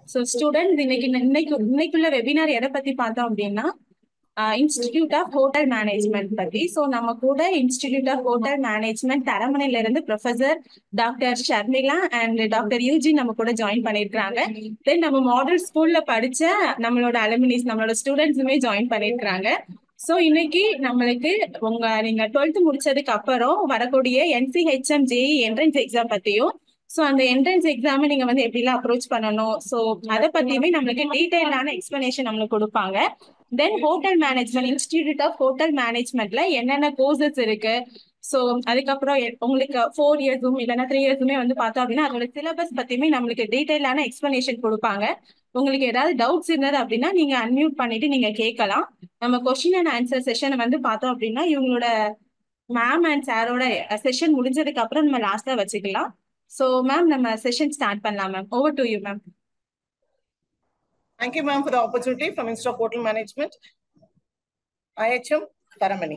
So students இன்னைக்கு இன்னைக்கு இன்னைக்குள்ள வெபினார் எதை பத்தி பார்த்தோம் அப்படின்னா இன்ஸ்டிடியூட் ஆஃப் ஹோட்டல் மேனேஜ்மெண்ட் பத்தி ஸோ நம்ம கூட இன்ஸ்டிடியூட் ஆஃப் ஹோட்டல் மேனேஜ்மெண்ட் தரமணையில இருந்து professor doctor Sharmila and doctor யூஜி நம்ம கூட ஜாயின் பண்ணிருக்காங்க தென் நம்ம மாடல் ஸ்கூல்ல படிச்ச நம்மளோட அலுமினிஸ் நம்மளோட ஸ்டூடெண்ட்ஸுமே ஜாயின் பண்ணிருக்காங்க ஸோ இன்னைக்கு நம்மளுக்கு உங்க நீங்க டுவெல்த் முடிச்சதுக்கு அப்புறம் வரக்கூடிய என்சிஹெச்எம் ஜேஇ என்ட்ரன்ஸ் எக்ஸாம் பத்தியும் ஸோ அந்த என்ட்ரன்ஸ் எக்ஸாமை நீங்க வந்து எப்படிலாம் அப்ரோச் பண்ணணும் ஸோ அதை பத்தியுமே நம்மளுக்கு டீடைலான எக்ஸ்பிளனேஷன் நம்மளுக்கு கொடுப்பாங்க then hotel management institute of hotel மேனேஜ்மெண்ட்ல என்னென்ன கோர்சஸ் இருக்கு ஸோ அதுக்கப்புறம் உங்களுக்கு ஃபோர் இயர்ஸும் இல்லைன்னா த்ரீ இயர்ஸுமே வந்து பார்த்தோம் அப்படின்னா அதோட சிலபஸ் பத்தியுமே நம்மளுக்கு டீடைலான எக்ஸ்பிளனேஷன் கொடுப்பாங்க உங்களுக்கு ஏதாவது டவுட்ஸ் இருந்தது அப்படின்னா நீங்க அன்மியூட் பண்ணிட்டு நீங்க கேட்கலாம் நம்ம கொஸ்டின் அண்ட் ஆன்சர் செஷனை வந்து பார்த்தோம் அப்படின்னா இவங்களோட மேம் அண்ட் சாரோட செஷன் முடிஞ்சதுக்கு அப்புறம் நம்ம லாஸ்டா வச்சுக்கலாம் ஸோ மேம் நம்ம செஷன் ஸ்டார்ட் பண்ணலாம் ma'am over to you ma'am Thank you, ma'am, for the opportunity from Institute of Hotel Management, IHM Taramani.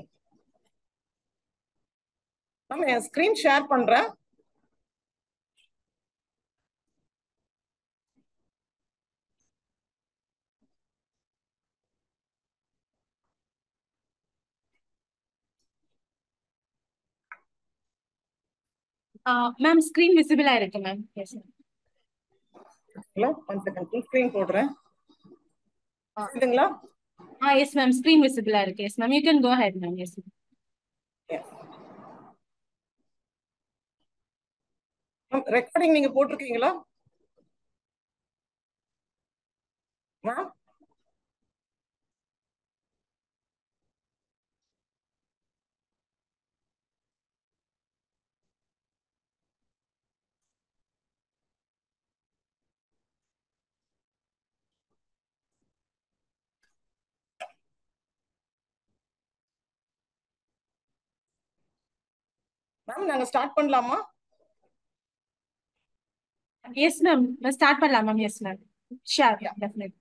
Ma'am என் ஸ்கிரீன் ஷேர் பண்றேன் மேம் ஸ்கிரீன் விசிபிளா இருக்கு ma'am yes hello one second full screen போடுறேன் இதுங்களா ஆ yes ma'am screen விசிபிளா இருக்கு yes ma'am you can go ahead ma'am yes ma'am recording நீங்க போட்டிருக்கீங்களா மேம் மேம் நாங்க ஸ்டார்ட் பண்ணலாமா எஸ் மேம் ஸ்டார்ட் பண்ணலாம் ma'am yes ma'am sure definite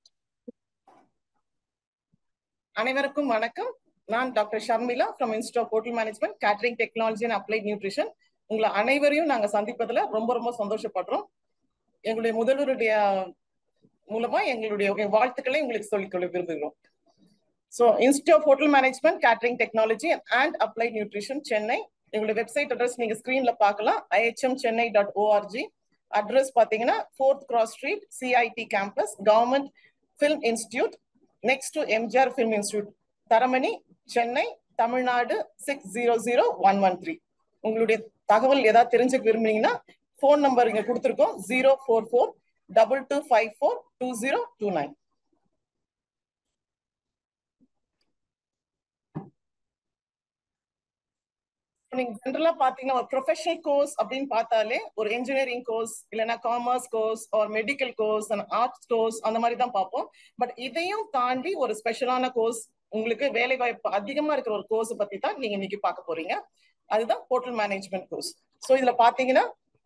அனைவருக்கும் வணக்கம் நான் doctor Sharmila from institute of hotel management catering technology and applied nutrition உங்களை அனைவரையும் நாங்க சந்திப்பதுல ரொம்ப ரொம்ப சந்தோஷப்படுறோம் எங்களுடைய முதல்வருடைய மூலமா எங்களுடைய வாழ்த்துக்களை உங்களுக்கு சொல்லிக்கொள்ள விரும்புகிறோம் so institute of hotel management catering technology and applied nutrition Chennai எங்களுடைய வெப்சைட் அட்ரஸ் நீங்க ஸ்கிரீன்ல பார்க்கலாம் IHM Chennai dot org address பாத்தீங்கன்னா fourth cross street CIT campus government film institute next to MGR film institute Taramani Chennai Tamil Nadu six zero zero one one three உங்களுடைய தகவல் ஏதாவது தெரிஞ்சுக்க விரும்புனீங்கன்னா ஃபோன் நம்பர் இங்க கொடுத்துருக்கோம் zero four four double two five four two zero two nine நீங்க ஜென்ரலா பாத்தீங்கன்னா ஒரு ப்ரொஃபஷனல் கோர்ஸ் அப்படின்னு பார்த்தாலே ஒரு இன்ஜினியரிங் கோர்ஸ் இல்லைன்னா காமர்ஸ் கோர்ஸ் ஒரு மெடிக்கல் கோர்ஸ் ஆர்ட்ஸ் கோர்ஸ் அந்த மாதிரி தான் பார்ப்போம் பட் இதையும் தாண்டி ஒரு ஸ்பெஷலான கோர்ஸ் உங்களுக்கு வேலை வாய்ப்பு அதிகமா இருக்கிற ஒரு கோர்ஸ் பத்தி தான் நீங்க இன்னைக்கு பார்க்க போறீங்க அதுதான் ஹோட்டல் மேனேஜ்மெண்ட் கோர்ஸ் ஸோ இதுல பாத்தீங்கன்னா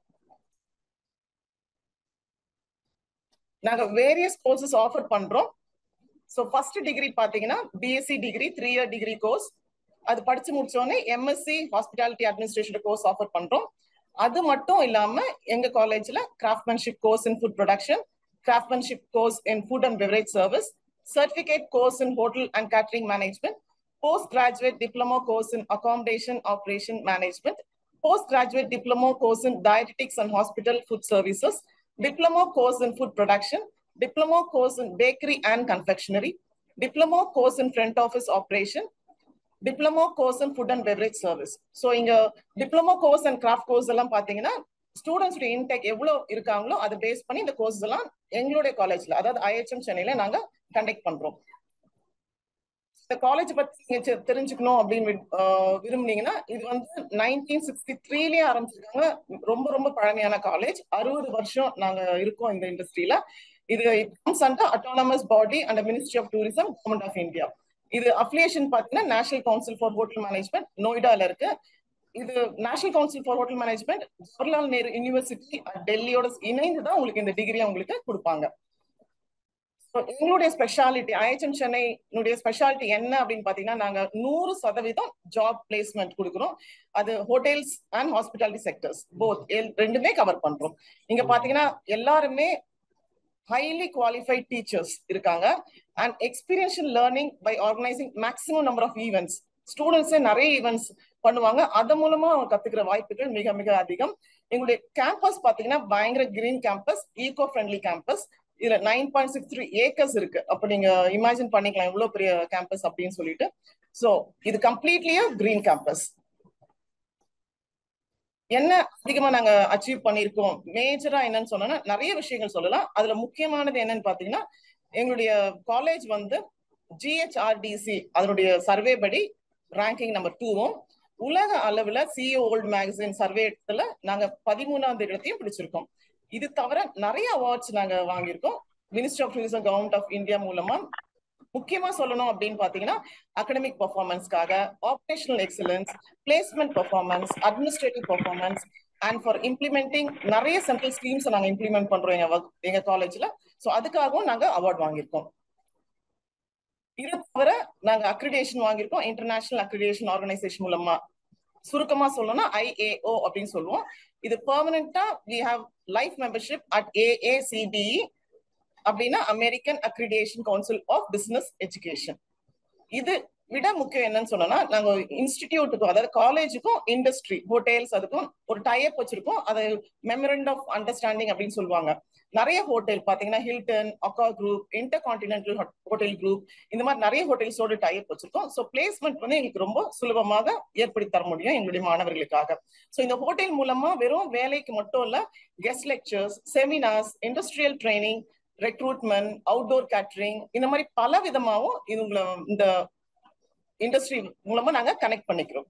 நாங்க வேரியஸ் கோர்சஸ் ஆஃபர் பண்றோம் ஸோ ஃபர்ஸ்ட் டிகிரி பாத்தீங்கன்னா BSc degree three year degree course அது படிச்சு முடிச்சோடனே MSc hospitality administration course offer பண்றோம் அது மட்டும் இல்லாம எங்க காலேஜ்ல craftsmanship course in food production craftsmanship course in food and beverage service certificate course in hotel and catering management post graduate diploma course in accommodation operation management post graduate diploma course in dietetics and hospital food services diploma course in food production diploma course in bakery and confectionery diploma course in front office operation diploma course and food and beverage service so இங்க diploma course and craft course எல்லாம் பாத்தீங்கன்னா students intake எவ்வளவு இருக்காங்களோ அதை base பண்ணி இந்த course எல்லாம் எங்களுடைய காலேஜ்ல அதாவது ஐஹெச்எம் சென்னையில நாங்க கண்டக்ட் பண்றோம் இந்த காலேஜ் பத்தி நீங்க தெரிஞ்சுக்கணும் அப்படின்னு விரும்புனீங்கன்னா இது வந்து நைன்டீன் சிக்ஸ்டி த்ரீலயே ஆரம்பிச்சிருக்காங்க ரொம்ப ரொம்ப பழமையான காலேஜ் அறுபது வருஷம் நாங்க இருக்கோம் இந்த இண்டஸ்ட்ரியில இது comes under autonomous body and ministry of tourism government of India இது அப்ளிகேஷன் பாத்தீங்கன்னா national council for hotel management நோய்டால இருக்கு இது national council for hotel management Jawaharlal Nehru university டெல்லியோட இணைந்து தான் உங்களுக்கு இந்த டிகிரி உங்களுக்கு கொடுப்பாங்க எங்களுடைய ஸ்பெஷாலிட்டி ஐஹெச்எம் சென்னைனுடைய ஸ்பெஷாலிட்டி என்ன அப்படின்னு பாத்தீங்கன்னா நாங்க நூறு சதவீதம் ஜாப் பிளேஸ்மெண்ட் கொடுக்குறோம் அது hotels and hospitality sectors both ரெண்டுமே கவர் பண்றோம் இங்க பாத்தீங்கன்னா எல்லாருமே ஹைலி குவாலிஃபைட் டீச்சர்ஸ் இருக்காங்க and experiential learning by organising maximum number of events ஸ்டூடெண்ட்ஸே நிறைய ஈவெண்ட்ஸ் பண்ணுவாங்க அது மூலமா அவங்க கத்துக்கிற வாய்ப்புகள் மிக மிக அதிகம் எங்களுடைய கேம்பஸ் பாத்தீங்கன்னா பயங்கர green campus eco friendly campus இதுல nine point six three acres இருக்கு அப்ப நீங்க இமேஜின் பண்ணிக்கலாம் எவ்வளவு பெரிய கேம்பஸ் அப்படின்னு சொல்லிட்டு சோ இது கம்ப்ளீட்லியா கிரீன் கேம்பஸ் என்ன அதிகமா நாங்க அச்சீவ் பண்ணிருக்கோம் மேஜரா என்னன்னு சொன்னோம்னா நிறைய விஷயங்கள் சொல்லலாம் அதுல முக்கியமானது என்னன்னு பாத்தீங்கன்னா எங்களுடைய காலேஜ் வந்து ஜிஹெச்ஆர்டிசி அதனுடைய சர்வே படி ரேங்கிங் நம்பர் டூவும் உலக அளவுல சிஓ ஓல்டு மேகசின் சர்வே இடத்துல நாங்க பதிமூணாவது இடத்தையும் பிடிச்சிருக்கோம் இது தவிர நிறைய அவார்ட்ஸ் நாங்க வாங்கியிருக்கோம் minister of tourism government of India மூலமா முக்கியமா சொல்லணும் அப்படின்னு பாத்தீங்கன்னா அகடமிக் பர்ஃபார்மன்ஸ்க்காக operational excellence placement performance administrative performance and for implementing நிறைய சென்ட்ரல் ஸ்கீம்ஸ் நாங்க இம்ப்ளிமெண்ட் பண்றோம் எங்க எங்க காலேஜ்ல ஸோ அதுக்காகவும் நாங்க அவார்ட் வாங்கியிருக்கோம் இது தவிர நாங்க அக்ரிடேஷன் வாங்கியிருக்கோம் இன்டர்நேஷனல் அக்ரிடேஷன் ஆர்கனைசேஷன் மூலமா சுருக்கமா சொல்லணும்னா ஐஏஓ அப்படின்னு சொல்லுவோம் இது பெர்மனண்டா we have life membership at AACTE அப்படின்னா American accreditation council of business education இது விட முக்கியம் என்னன்னு சொன்னோம்னா நாங்க இன்ஸ்டிடியூட்டுக்கும் அதாவது காலேஜுக்கும் இண்டஸ்ட்ரி ஹோட்டல்ஸ் அதுக்கும் ஒரு டைப் வச்சிருக்கோம் அது மெமரண்ட் ஆஃப் அண்டர்ஸ்டாண்டிங் அப்படின்னு சொல்லுவாங்க நிறைய ஹோட்டல் பாத்தீங்கன்னா Hilton aka group intercontinental hotel group இந்த மாதிரி நிறைய ஹோட்டல்ஸோட டைப் வச்சிருக்கோம் ஸோ பிளேஸ்மெண்ட் வந்து எங்களுக்கு ரொம்ப சுலபமாக ஏற்படுத்தி தர முடியும் எங்களுடைய மாணவர்களுக்காக ஸோ இந்த ஹோட்டல் மூலமா வெறும் வேலைக்கு மட்டும் இல்ல guest lectures seminars industrial training recruitment outdoor catering இந்த மாதிரி பல விதமாகவும் இது இந்த இண்டஸ்ட்ரி மூலமா நாங்க கனெக்ட் பண்ணிக்கிறோம்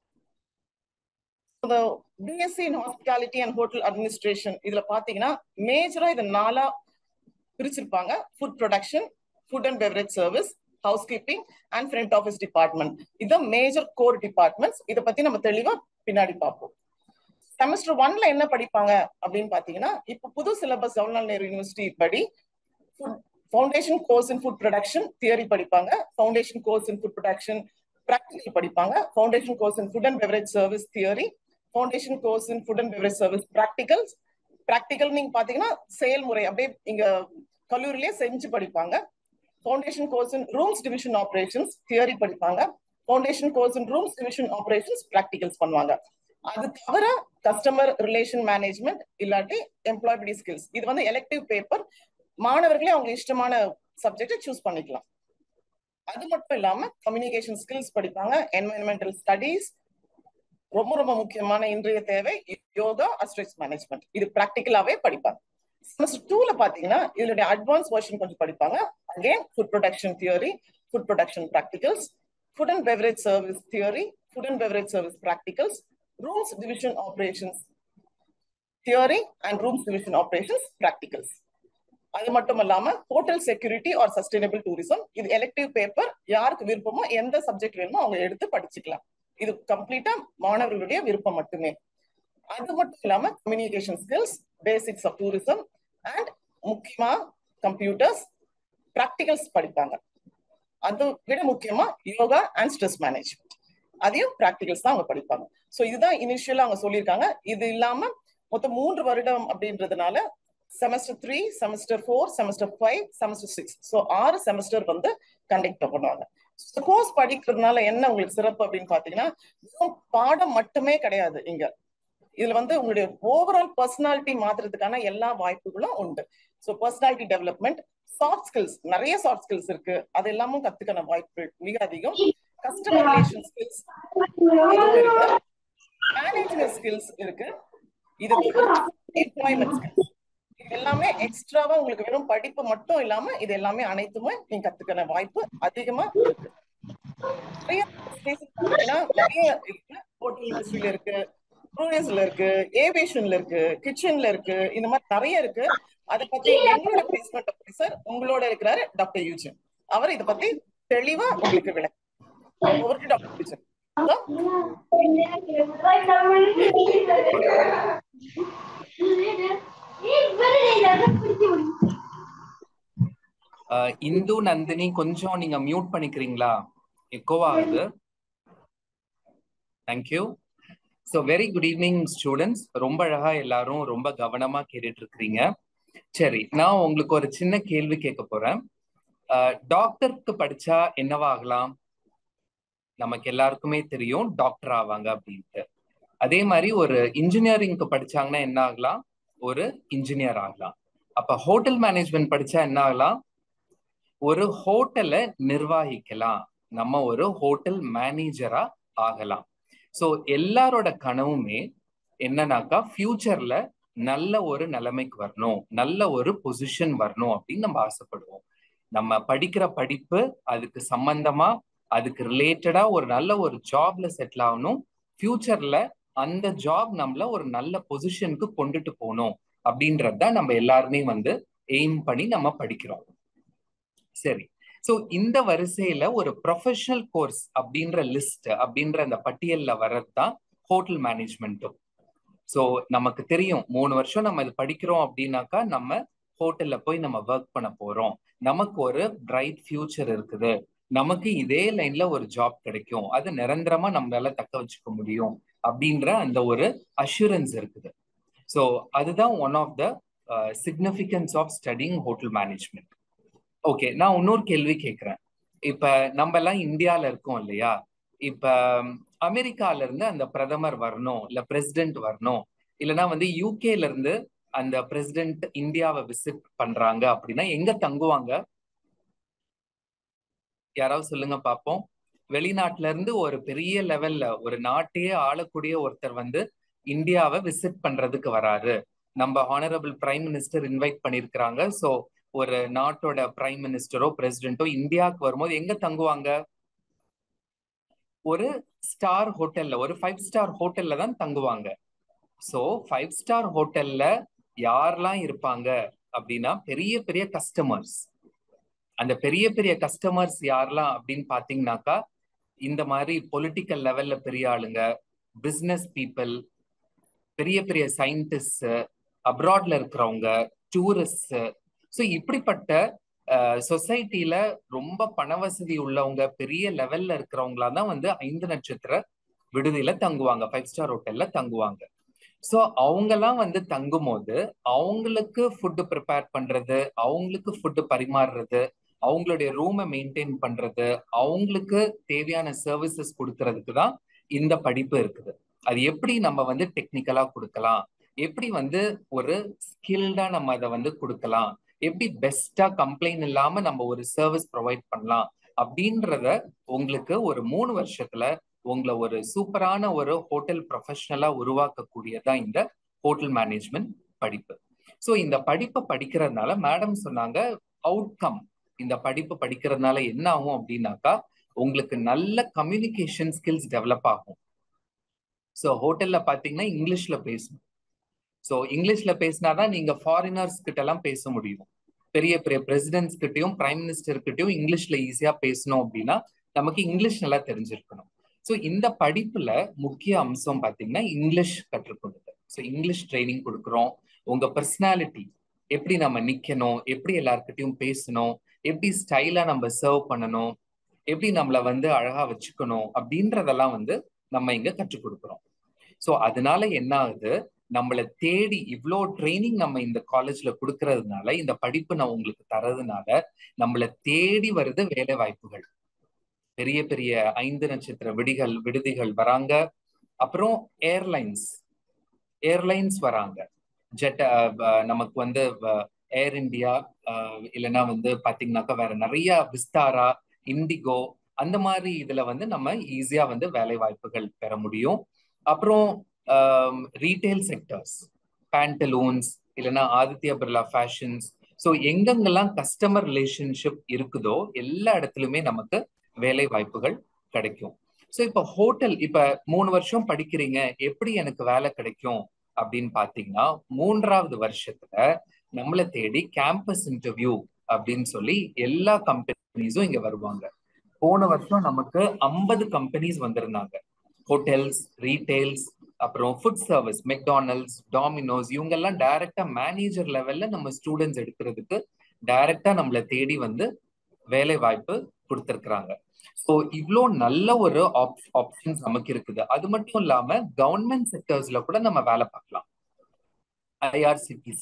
BSc in hospitality and hotel administration இதுல பாத்தீங்கன்னா மேஜரா இதை நாலா பிரிச்சிருப்பாங்க food production food and beverage service housekeeping and front office department இதுதான் மேஜர் கோர் டிபார்ட்மெண்ட்ஸ் இதை பத்தி நம்ம தெளிவா பின்னாடி பார்ப்போம் செமஸ்டர் ஒன்ல என்ன படிப்பாங்க அப்படின்னு பாத்தீங்கன்னா இப்ப புது சிலபஸ் ஜவஹர்லால் நேரு யூனிவர்சிட்டி படி foundation course in food production theory படிப்பாங்க foundation course in food production practical படிப்பாங்க foundation course in food and beverage service theory foundation course in food and beverage service practicals practical நீங்க பாத்தீங்கன்னா செயல்முறை அப்படியே இங்க கல்லூரிலேயே செஞ்சு படிப்பாங்க foundation course in rooms division operations theory படிப்பாங்க foundation course in rooms division operations practicals பண்ணுவாங்க அது தவிர கஸ்டமர் ரிலேஷன் மேனேஜ்மெண்ட் இல்லாட்டி எம்ப்ளாய்பிலிட்டி ஸ்கில்ஸ் இது வந்து எலெக்டிவ் பேப்பர் மாணவர்களே அவங்க இஷ்டமான சப்ஜெக்டை சூஸ் பண்ணிக்கலாம் அது மட்டும் இல்லாம கம்யூனிகேஷன் ஸ்கில்ஸ் படிப்பாங்க என்வரன்மெண்டல் ஸ்டடீஸ் ரொம்ப ரொம்ப முக்கியமான இன்றைய தேவை யோகா அஸ்ட்ரெஸ் மேனேஜ்மெண்ட் இது ப்ராக்டிக்கலாவே படிப்பாங்க செமஸ்டர் டூல பாத்தீங்கன்னா இதனுடைய அட்வான்ஸ் வெர்ஷன் கொஞ்சம் படிப்பாங்க again food production theory food production practicals food and beverage service theory food and beverage service practicals rooms division operations theory and rooms division operations practicals அது மட்டும் இல்லாம hotel security or sustainable tourism இது elective paper யாருக்கு விருப்பமோ எந்த subject வேணுமோ அவங்க எடுத்து படிச்சுக்கலாம் இது கம்ப்ளீட்டா மாணவர்களுடைய விருப்பம் மட்டுமே அது மட்டும் இல்லாம communication skills basics of tourism and முக்கியமா கம்ப்யூட்டர்ஸ் ப்ராக்டிகல்ஸ் படிப்பாங்க அது விட முக்கியமா யோகா அண்ட் ஸ்ட்ரெஸ் மேனேஜ்மெண்ட் அதையும் ப்ராக்டிகல்ஸ் தான் அவங்க படிப்பாங்க ஸோ இதுதான் இனிஷியலா அவங்க சொல்லியிருக்காங்க இது இல்லாம மொத்தம் மூன்று வருடம் அப்படின்றதுனால semester three semester four semester five semester six so ஆறு செமஸ்டர் வந்து கண்டக்ட் பண்ணுவாங்க கோர்ஸ் படிக்கிறதுனால என்ன உங்களுக்கு சிறப்பு அப்படின்னு பாத்தீங்கன்னா பாடம் மட்டுமே கிடையாது இங்க இதுல வந்து உங்களுடைய ஓவரால் பர்சனாலிட்டி மாத்துறதுக்கான எல்லா வாய்ப்புகளும் உண்டு so personality development soft skills நிறைய சாஃப்ட் ஸ்கில்ஸ் இருக்கு அது எல்லாமும் கத்துக்கான வாய்ப்புகள் மிக அதிகம் கஸ்டமர் ரிலேஷன் ஸ்கில்ஸ் இருக்கு மேனேஜ்மெண்ட் ஸ்கில்ஸ் இருக்கு இது எம்ப்ளாய்மெண்ட் ஸ்கில்ஸ் எல்லாமே எக்ஸ்ட்ராவா உங்களுக்கு வெறும் படிப்பு மட்டும் இல்லாம இது எல்லாமே அனைத்துமே நீங்க கத்துக்கிற வாய்ப்பு அதிகமா இருக்கு நிறைய நிறைய இருக்கு ஹோட்டல் இண்டஸ்ட்ரியில இருக்கு டூரிசம்ல இருக்கு ஏவியேஷன்ல இருக்கு கிச்சன்ல இருக்கு இந்த மாதிரி நிறைய இருக்கு அதை பத்தி எங்களோட பிளேஸ்மெண்ட் ஆஃபீஸர் உங்களோட இருக்கிறாரு டாக்டர் யூஜன் அவர் இதை பத்தி தெளிவா உங்களுக்கு விளக்கு ஒவ்வொரு டாக்டர் யூஜன் இந்து நந்தினி கொஞ்சம் நீங்க மியூட் பண்ணிக்கிறீங்களா எக்கோவா ஆகுது thank you so very good evening students ரொம்ப அழகா எல்லாரும் ரொம்ப கவனமா கேட்டுட்டு இருக்கிறீங்க சரி நான் உங்களுக்கு ஒரு சின்ன கேள்வி கேட்க போறேன் டாக்டருக்கு படிச்சா என்னவா ஆகலாம் நமக்கு எல்லாருக்குமே தெரியும் டாக்டர் ஆவாங்க அப்படின்ட்டு அதே மாதிரி ஒரு இன்ஜினியரிங்க்கு படிச்சாங்கன்னா என்ன ஆகலாம் ஒரு இன்ஜினியர் ஆகலாம் அப்ப ஹோட்டல் மேனேஜ்மெண்ட் படிச்சா என்ன ஆகலாம் ஒரு ஹோட்டலை நிர்வாகிக்கலாம் நம்ம ஒரு ஹோட்டல் மேனேஜரா ஆகலாம் ஸோ எல்லாரோட கனவுமே என்னன்னாக்கா ஃபியூச்சர்ல நல்ல ஒரு நிலைமைக்கு வரணும் நல்ல ஒரு பொசிஷன் வரணும் அப்படின்னு நம்ம ஆசைப்படுவோம் நம்ம படிக்கிற படிப்பு அதுக்கு சம்பந்தமா அதுக்கு ரிலேட்டடா ஒரு நல்ல ஒரு ஜாப்ல செட்டில் ஆகணும் ஃபியூச்சர்ல அந்த ஜாப் நம்மள ஒரு நல்ல பொசிஷனுக்கு கொண்டுட்டு போகணும் அப்படின்றது தான் நம்ம எல்லாருமே வந்து எய்ம் பண்ணி நம்ம படிக்கிறோம் சரி ஸோ இந்த வரிசையில ஒரு ப்ரொஃபஷனல் கோர்ஸ் அப்படின்ற லிஸ்ட் அப்படின்ற அந்த பட்டியல்ல வர்றது தான் ஹோட்டல் மேனேஜ்மெண்ட்டும் ஸோ நமக்கு தெரியும் மூணு வருஷம் நம்ம இது படிக்கிறோம் அப்படின்னாக்கா நம்ம ஹோட்டல்ல போய் நம்ம ஒர்க் பண்ண போறோம் நமக்கு ஒரு பிரைட் ஃபியூச்சர் இருக்குது நமக்கு இதே லைன்ல ஒரு ஜாப் கிடைக்கும் அது நிரந்தரமா நம்மளால தக்க வச்சுக்க முடியும் அப்படின்ற அந்த ஒரு அஷூரன்ஸ் இருக்குது ஸோ அதுதான் one of the significance of studying hotel management okay நான் இன்னொரு கேள்வி கேட்கிறேன் இப்ப நம்ம எல்லாம் இந்தியால இருக்கோம் இல்லையா இப்ப அமெரிக்கால இருந்து அந்த பிரதமர் வரணும் இல்ல பிரசிடென்ட் வரணும் இல்லைன்னா வந்து யூகேல இருந்து அந்த பிரசிடென்ட் இந்தியாவை விசிட் பண்றாங்க அப்படின்னா எங்க தங்குவாங்க யாராவது சொல்லுங்க பாப்போம் வெளிநாட்டுல இருந்து ஒரு பெரிய லெவல்ல ஒரு நாட்டையே ஆளக்கூடிய ஒருத்தர் வந்து இந்தியாவை விசிட் பண்றதுக்கு வராரு நம்ம ஹானரபிள் பிரைம் மினிஸ்டர் இன்வைட் பண்ணிருக்கிறாங்க ஸோ ஒரு நாட்டோட பிரைம் மினிஸ்டரோ பிரசிடென்ட்டோ இந்தியாவுக்கு வரும்போது எங்க தங்குவாங்க ஒரு ஸ்டார் ஹோட்டல்ல ஒரு ஃபைவ் ஸ்டார் ஹோட்டல்ல தான் தங்குவாங்க ஸோ ஃபைவ் ஸ்டார் ஹோட்டல்ல யாரெல்லாம் இருப்பாங்க அப்படின்னா பெரிய பெரிய கஸ்டமர்ஸ் அந்த பெரிய பெரிய கஸ்டமர்ஸ் யாரெல்லாம் அப்படின்னு பாத்தீங்கன்னாக்கா இந்த மாதிரி பொலிட்டிக்கல் லெவல்ல பெரிய ஆளுங்க பிசினஸ் பீப்புள் பெரிய பெரிய சயின்டிஸ்ட் அப்ராட்ல இருக்கிறவங்க டூரிஸ்ட் ஸோ இப்படிப்பட்ட சொசைட்டில ரொம்ப பண வசதி உள்ளவங்க பெரிய லெவல்ல இருக்கிறவங்களா தான் வந்து ஐந்து நட்சத்திர விடுதியில தங்குவாங்க ஃபைவ் ஸ்டார் ஹோட்டல்ல தங்குவாங்க ஸோ அவங்கெல்லாம் வந்து தங்கும் போது அவங்களுக்கு ஃபுட்டு ப்ரிப்பேர் பண்றது அவங்களுக்கு ஃபுட்டு பரிமாறுறது அவங்களுடைய ரூமை மெயின்டைன் பண்றது அவங்களுக்கு தேவையான சர்வீசஸ் கொடுக்கறதுக்கு தான் இந்த படிப்பு இருக்குது அது எப்படி நம்ம வந்து டெக்னிக்கலா கொடுக்கலாம் எப்படி வந்து ஒரு ஸ்கில்டா நம்ம அதை வந்து கொடுக்கலாம் எப்படி பெஸ்டா கம்ப்ளைண்ட் இல்லாம நம்ம ஒரு சர்வீஸ் ப்ரொவைட் பண்ணலாம் அப்படின்றத உங்களுக்கு ஒரு மூணு வருஷத்துல உங்களை ஒரு சூப்பரான ஒரு ஹோட்டல் ப்ரொஃபஷனலா உருவாக்கக்கூடியதான் இந்த ஹோட்டல் மேனேஜ்மெண்ட் படிப்பு ஸோ இந்த படிப்பை படிக்கிறதுனால மேடம் சொன்னாங்க அவுட்கம் இந்த படிப்பு படிக்கிறதுனால என்ன ஆகும் அப்படின்னாக்கா உங்களுக்கு நல்ல கம்யூனிகேஷன் ஸ்கில்ஸ் டெவலப் ஆகும் ஸோ ஹோட்டல்ல பாத்தீங்கன்னா இங்கிலீஷ்ல பேசணும் ஸோ இங்கிலீஷ்ல பேசினாதான் நீங்க ஃபாரினர்ஸ் கிட்ட எல்லாம் பேச முடியும் பெரிய பெரிய பிரசிடென்ட்ஸ் கிட்டயும் பிரைம் மினிஸ்டர் கிட்டயும் இங்கிலீஷ்ல ஈஸியா பேசணும் அப்படின்னா நமக்கு இங்கிலீஷ் நல்லா தெரிஞ்சிருக்கணும் ஸோ இந்த படிப்புல முக்கிய அம்சம் பாத்தீங்கன்னா இங்கிலீஷ் கற்றுக்கொள்ளுது ஸோ இங்கிலீஷ் ட்ரைனிங் கொடுக்குறோம் உங்க பர்சனாலிட்டி எப்படி நம்ம நிக்கணும் எப்படி எல்லார்கிட்டயும் பேசணும் எப்படி ஸ்டைலா நம்ம சர்வ் பண்ணணும் எப்படி நம்மள வந்து அழகா வச்சுக்கணும் அப்படின்றதெல்லாம் வந்து நம்ம இங்க கற்றுக் கொடுக்குறோம் ஸோ அதனால என்ன ஆகுது நம்மளை தேடி இவ்வளோ ட்ரைனிங் நம்ம இந்த காலேஜ்ல கொடுக்கறதுனால இந்த படிப்பு நான் உங்களுக்கு தரதுனால நம்மளை தேடி வருது வேலை வாய்ப்புகள் பெரிய பெரிய ஐந்து நட்சத்திர விடிகள் விடுதிகள் வராங்க அப்புறம் ஏர்லைன்ஸ் ஏர்லைன்ஸ் வராங்க ஜெட் நமக்கு வந்து ஏர் இந்தியா இல்லைன்னா வந்து பாத்தீங்கன்னாக்கா வேற நிறைய விஸ்தாரா இண்டிகோ அந்த மாதிரி இதுல வந்து நம்ம ஈஸியா வந்து வேலை வாய்ப்புகள் பெற முடியும் அப்புறம் ரீட்டைல் செக்டர்ஸ் பேண்டலூன்ஸ் இல்லைன்னா ஆதித்யா பிர்லா ஃபேஷன்ஸ் ஸோ எங்கெங்கெல்லாம் கஸ்டமர் ரிலேஷன்ஷிப் இருக்குதோ எல்லா இடத்துலையுமே நமக்கு வேலை வாய்ப்புகள் கிடைக்கும் ஸோ இப்போ ஹோட்டல் இப்ப மூணு வருஷம் படிக்கிறீங்க எப்படி எனக்கு வேலை கிடைக்கும் அப்படின்னு பாத்தீங்கன்னா மூன்றாவது வருஷத்துல நம்மளை தேடி கேம்பஸ் இன்டர்வியூ அப்படின்னு சொல்லி எல்லா கம்பெனிஸும் இங்க வருவாங்க போன வருஷம் நமக்கு ஐம்பது கம்பெனிஸ் வந்திருந்தாங்க ஹோட்டல்ஸ் ரீட்டைல்ஸ் அப்புறம் ஃபுட் சர்வீஸ் மெக்டானல்ட்ஸ் டாமினோஸ் இவங்க எல்லாம் டைரக்டா மேனேஜர் லெவல்ல நம்ம ஸ்டூடெண்ட்ஸ் எடுக்கிறதுக்கு டைரக்டா நம்மளை தேடி வந்து வேலை வாய்ப்பு கொடுத்துருக்குறாங்க ஸோ இவ்வளோ நல்ல ஒரு ஆப்ஷன்ஸ் நமக்கு இருக்குது அது மட்டும் இல்லாம கவர்மெண்ட் செக்டர்ஸ்ல கூட நம்ம வேலை பார்க்கலாம் ஐஆர்சிடிசி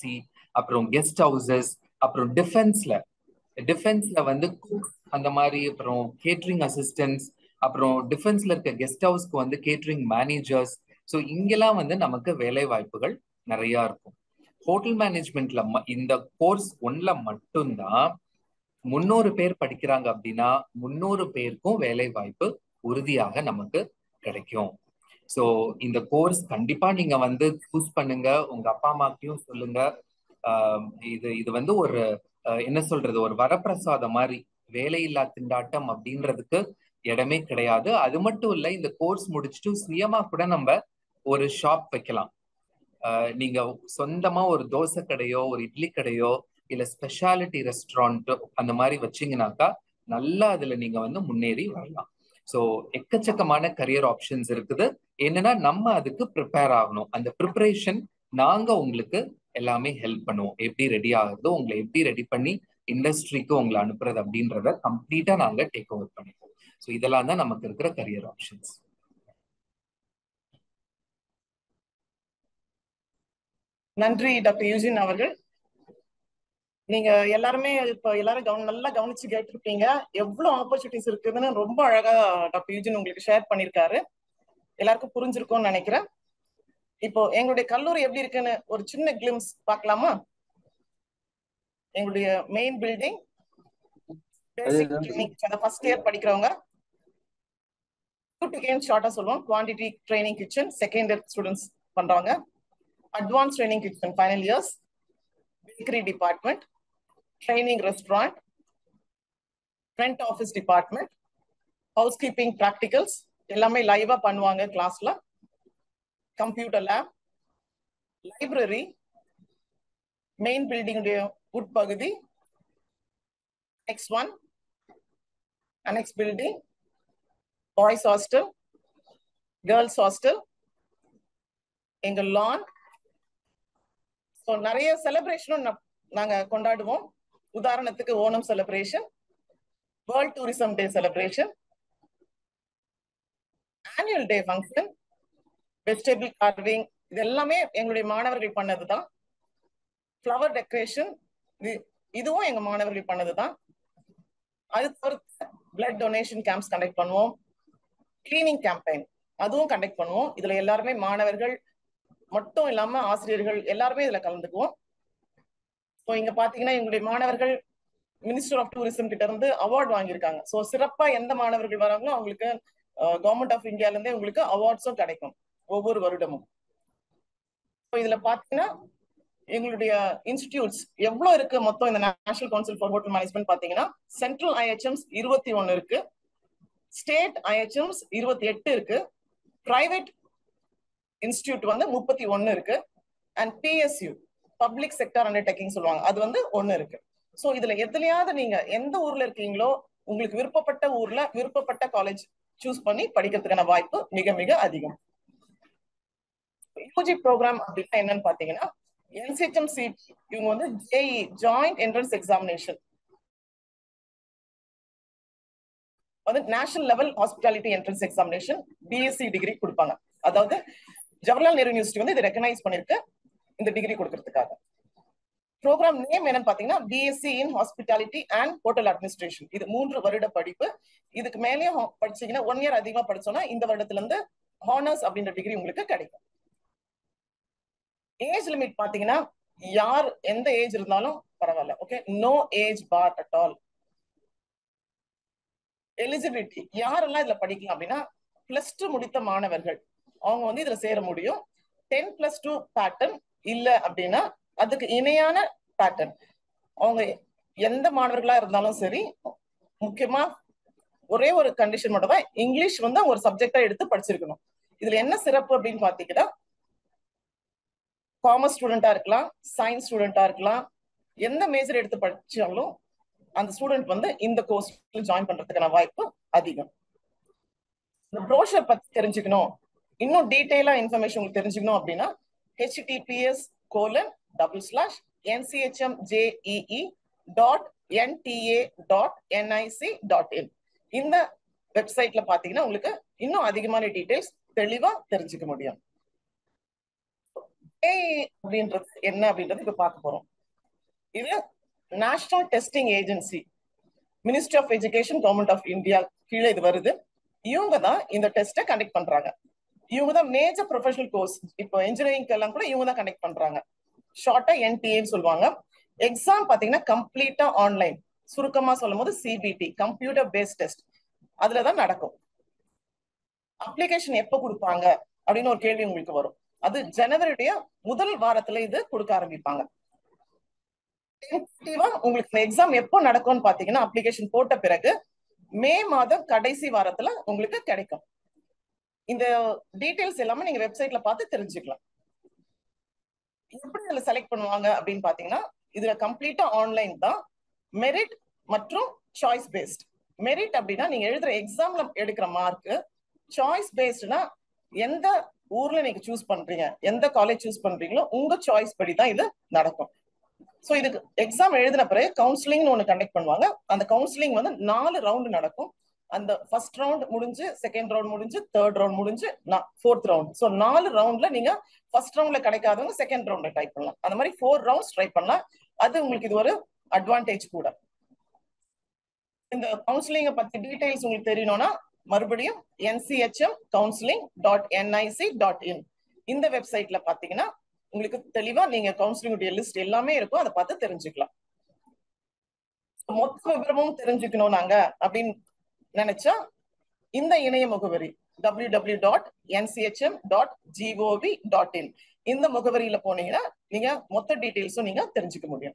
அப்புறம் கெஸ்ட் ஹவுசஸ் அப்புறம் டிஃபென்ஸ்ல டிஃபென்ஸ்ல வந்து குக்ஸ் அந்த மாதிரி அப்புறம் கேட்ரிங் அசிஸ்டன்ஸ் அப்புறம் டிஃபென்ஸ்ல இருக்க கெஸ்ட் ஹவுஸ்க்கு வந்து கேட்ரிங் மேனேஜர்ஸ் ஸோ இங்கெல்லாம் வந்து நமக்கு வேலை வாய்ப்புகள் நிறைய இருக்கும் ஹோட்டல் மேனேஜ்மெண்ட்ல இந்த கோர்ஸ் ஒன்ல மட்டும்தான் முன்னூறு பேர் படிக்கிறாங்க அப்படின்னா முன்னூறு பேருக்கும் வேலை வாய்ப்பு உறுதியாக நமக்கு கிடைக்கும் ஸோ இந்த கோர்ஸ் கண்டிப்பா நீங்க வந்து சூஸ் பண்ணுங்க உங்க அப்பா அம்மாக்கையும் சொல்லுங்க இது இது வந்து ஒரு என்ன சொல்றது ஒரு வரப்பிரசாதம் மாதிரி வேலையில்லா திண்டாட்டம் அப்படின்றதுக்கு இடமே கிடையாது அது மட்டும் இல்ல இந்த கோர்ஸ் முடிச்சுட்டு சுயமா கூட நம்ம ஒரு ஷாப் வைக்கலாம் நீங்க சொந்தமா ஒரு தோசை கடையோ ஒரு இட்லி கடையோ இல்ல ஸ்பெஷாலிட்டி ரெஸ்டாரண்ட் அந்த மாதிரி வச்சீங்கன்னாக்கா நல்லா அதுல நீங்க வந்து முன்னேறி வரலாம் ஸோ எக்கச்சக்கமான கரியர் ஆப்ஷன்ஸ் இருக்குது என்னன்னா நம்ம அதுக்கு ப்ரிப்பேர் ஆகணும் அந்த ப்ரிப்பரேஷன் நாங்க உங்களுக்கு எல்லாமே ஹெல்ப் பண்ணுவோம் எப்படி ரெடி ஆகுறதோ உங்களை எப்படி ரெடி பண்ணி இண்டஸ்ட்ரிக்கு உங்களை அனுப்புறது அப்படின்றத கம்ப்ளீட்டா நாங்க டேக் ஓவர் பண்ணிப்போம் ஸோ இதெல்லாம் தான் நமக்கு இருக்கிற கரியர் ஆப்ஷன்ஸ் நன்றி டாக்டர் யூஜின் அவர்கள் நீங்க எல்லாருமே இப்ப எல்லாரும் கவன நல்லா கவனிச்சு கேட்டிருப்பீங்க எவ்வளவு ஆப்பர்ச்சுனிட்டிஸ் இருக்குதுன்னு ரொம்ப அழகா டாக்டர் யூஜின் உங்களுக்கு ஷேர் பண்ணிருக்காரு எல்லாருக்கும் புரிஞ்சிருக்கும்னு நினைக்கிறேன் இப்போ எங்களுடைய கல்லூரி எப்படி இருக்குன்னு ஒரு சின்ன கிளிம்ஸ் பார்க்கலாமா எங்களுடைய மெயின் பில்டிங் ஃபர்ஸ்ட் இயர் படிக்கிறவங்க ஷார்ட்டா சொல்லுவோம் quantity training kitchen second year students பண்றாங்க advance training kitchen final years bakery department training restaurant front office department housekeeping practicals எல்லாமே லைவா பண்ணுவாங்க கிளாஸ்ல கம்ப்யூட்டர் லேப் லைப்ரரி மெயின் பில்டிங்குடைய உட்பகுதி next one annex building boys hostel girls hostel எங்க lawn so நிறைய செலிப்ரேஷனும் நாங்க கொண்டாடுவோம் உதாரணத்துக்கு Onam celebration world tourism day celebration annual day function vegetable carving இது எல்லாமே எங்களுடைய மாணவர்கள் பண்ணதுதான் ஃப்ளவர் டெக்கரேஷன் இதுவும் எங்க மாணவர்கள் பண்ணதுதான் அது தவிர்த்து பிளட் டொனேஷன் கேம்ப்ஸ் கண்டக்ட் பண்ணுவோம் கிளீனிங் கேம்பெயின் அதுவும் கண்டக்ட் பண்ணுவோம் இதுல எல்லாருமே மாணவர்கள் மட்டும் இல்லாம ஆசிரியர்கள் எல்லாருமே இதுல கலந்துக்குவோம் ஸோ இங்க பாத்தீங்கன்னா எங்களுடைய மாணவர்கள் மினிஸ்டர் ஆஃப் டூரிசம் கிட்ட இருந்து அவார்ட் வாங்கியிருக்காங்க ஸோ சிறப்பா எந்த மாணவர்கள் வராங்களோ அவங்களுக்கு கவர்மெண்ட் ஆஃப் இந்தியால இருந்தே உங்களுக்கு அவார்ட்ஸும் கிடைக்கும் ஒவ்வொரு வருடமும் ஸோ இதுல பாத்தீங்கன்னா எங்களுடைய இன்ஸ்டிடியூட்ஸ் எவ்வளவு இருக்கு மொத்தம் இந்த national council for hotel management பாத்தீங்கன்னா சென்ட்ரல் ஐஹெச்எம்ஸ் இருபத்தி ஒன்னு இருக்கு ஸ்டேட் ஐஹெச்எம்ஸ் இருபத்தி எட்டு இருக்கு பிரைவேட் இன்ஸ்டிடியூட் வந்து முப்பத்தி ஒன்னு இருக்கு and PSU public sector undertaking சொல்லுவாங்க அது வந்து ஒன்னு இருக்கு ஸோ இதுல எதுலயாவது நீங்க எந்த ஊர்ல இருக்கீங்களோ உங்களுக்கு விருப்பப்பட்ட ஊர்ல விருப்பப்பட்ட காலேஜ் சூஸ் பண்ணி படிக்கிறதுக்கான வாய்ப்பு மிக மிக அதிகம் யூஜி ப்ரோக்ராம் அப்படின்னா என்னன்னு பாத்தீங்கன்னா என்சிஹெச்எம் சீட் இவங்க வந்து ஜேஇ ஜாயிண்ட் என்ட்ரன்ஸ் எக்ஸாமினேஷன் வந்து national level hospitality entrance examination BSc degree கொடுப்பாங்க அதாவது ஜவஹர்லால் நேரு யூனிவர்சிட்டி வந்து இதை ரெக்கனைஸ் பண்ணிருக்கு இந்த டிகிரி கொடுக்கறதுக்காக ப்ரோக்ராம் நேம் என்னன்னு பாத்தீங்கன்னா BSc in hospitality and hotel administration இது மூன்று வருட படிப்பு இதுக்கு மேலேயும் படிச்சீங்கன்னா ஒன் இயர் அதிகமா படிச்சோம்னா இந்த வருடத்துல இருந்து ஹானர்ஸ் அப்படின்ற டிகிரி உங்களுக்கு கிடைக்கும் ஏஜ் லிமிட் பாத்தீங்கன்னா யார் எந்த ஏஜ் இருந்தாலும் பரவாயில்ல okay no age bar at all eligibility யாரெல்லாம் இதுல படிக்கலாம் அப்படின்னா பிளஸ் டூ முடித்த மாணவர்கள் அவங்க வந்து இதுல சேர முடியும் டென் பிளஸ் டூ பேட்டர்ன் இல்ல அப்படின்னா அதுக்கு இணையான பேட்டர்ன் அவங்க எந்த மாணவர்களா இருந்தாலும் சரி முக்கியமா ஒரே ஒரு கண்டிஷன் மட்டும் தான் இங்கிலீஷ் வந்து ஒரு சப்ஜெக்டா எடுத்து படிச்சிருக்கணும் இதுல என்ன சிறப்பு அப்படின்னு பாத்தீங்கன்னா காமர்ஸ் ஸ்டூடெண்டா இருக்கலாம் சயின்ஸ் ஸ்டூடெண்டா இருக்கலாம் எந்த மேஜர் எடுத்து படிச்சாலும் அந்த ஸ்டூடெண்ட் வந்து இந்த கோர்ஸ் ஜாயின் பண்றதுக்கான வாய்ப்பு அதிகம் இந்த ப்ரோஷர் பத்தி தெரிஞ்சுக்கணும் இன்னும் டீட்டெயிலா இன்ஃபர்மேஷன் உங்களுக்கு தெரிஞ்சுக்கணும் அப்படின்னா HTTPS colon double slash NCHM JEE dot NTA dot NIC dot in இந்த வெப்சைட்ல பாத்தீங்கன்னா உங்களுக்கு இன்னும் அதிகமான டீடைல்ஸ் தெளிவா தெரிஞ்சுக்க முடியும் அப்படின்றது என்ன அப்படின்றது இப்ப பார்க்க போறோம் இது national testing agency ministry of education government of India கீழே இது வருது இவங்க தான் இந்த டெஸ்ட்டை கண்டக்ட் பண்றாங்க இவங்க தான் மேஜர் ப்ரொஃபஷனல் கோர்ஸ் இப்போ இன்ஜினியரிங் எல்லாம் கூட இவங்க தான் கண்டக்ட் பண்றாங்க ஷார்ட்டா என்டிஏன்னு சொல்லுவாங்க எக்ஸாம் பாத்தீங்கன்னா கம்ப்ளீட்டா ஆன்லைன் சுருக்கமா சொல்லும் போது சிபிடி கம்ப்யூட்டர் பேஸ்ட் டெஸ்ட் அதுலதான் நடக்கும் அப்ளிகேஷன் எப்ப கொடுப்பாங்க அப்படின்னு ஒரு கேள்வி உங்களுக்கு வரும் அது ஜனவரியுடைய முதல் வாரத்துல இது கொடுக்க ஆரம்பிப்பாங்க உங்களுக்கு இந்த எக்ஸாம் எப்போ நடக்கும்னு பாத்தீங்கன்னா அப்ளிகேஷன் போட்ட பிறகு மே மாதம் கடைசி வாரத்துல உங்களுக்கு கிடைக்கும் இந்த டீடைல்ஸ் எல்லாமே நீங்க வெப்சைட்ல பார்த்து தெரிஞ்சுக்கலாம் எப்படி இதுல செலக்ட் பண்ணுவாங்க அப்படின்னு பாத்தீங்கன்னா இதுல கம்ப்ளீட்டா ஆன்லைன் தான் மெரிட் மற்றும் சாய்ஸ் பேஸ்ட் மெரிட் அப்படின்னா நீங்க எழுதுற எக்ஸாம்ல எடுக்கிற மார்க் சாய்ஸ் பேஸ்ட்னா எந்த ஊர்ல நீங்க சூஸ் பண்றீங்க எந்த காலேஜ் சூஸ் பண்றீங்களோ உங்க சாய்ஸ் படி தான் இது நடக்கும் ஸோ இதுக்கு எக்ஸாம் எழுதின பிறகு கவுன்சிலிங்னு ஒன்று கண்டக்ட் பண்ணுவாங்க அந்த கவுன்சிலிங் வந்து நாலு ரவுண்டு நடக்கும் அந்த ஃபர்ஸ்ட் ரவுண்ட் முடிஞ்சு செகண்ட் ரவுண்ட் முடிஞ்சு தேர்ட் ரவுண்ட் முடிஞ்சு ஃபோர்த் ரவுண்ட் ஸோ நாலு ரவுண்ட்ல நீங்க ஃபர்ஸ்ட் ரவுண்ட்ல கிடைக்காதவங்க செகண்ட் ரவுண்ட்ல ட்ரை பண்ணலாம் அந்த மாதிரி ஃபோர் ரவுண்ட்ஸ் ட்ரை பண்ணலாம் அது உங்களுக்கு இது ஒரு அட்வான்டேஜ் கூட இந்த கவுன்சிலிங்கை பத்தி டீடைல்ஸ் உங்களுக்கு தெரியணும்னா மறுபடியும் NCHM counselling dot NIC dot in இந்த வெப்சைட்ல பாத்தீங்கன்னா உங்களுக்கு தெளிவா நீங்க கவுன்சிலிங் லிஸ்ட் எல்லாமே இருக்கும் அதை பார்த்து தெரிஞ்சுக்கலாம் மொத்த விவரமும் தெரிஞ்சுக்கணும் நாங்க அப்படின்னு நினைச்சா இந்த இணைய முகவரி W W dot NCHM dot gov dot in இந்த முகவரியில போனீங்கன்னா நீங்க மொத்த டீட்டெயில்ஸும் நீங்க தெரிஞ்சுக்க முடியும்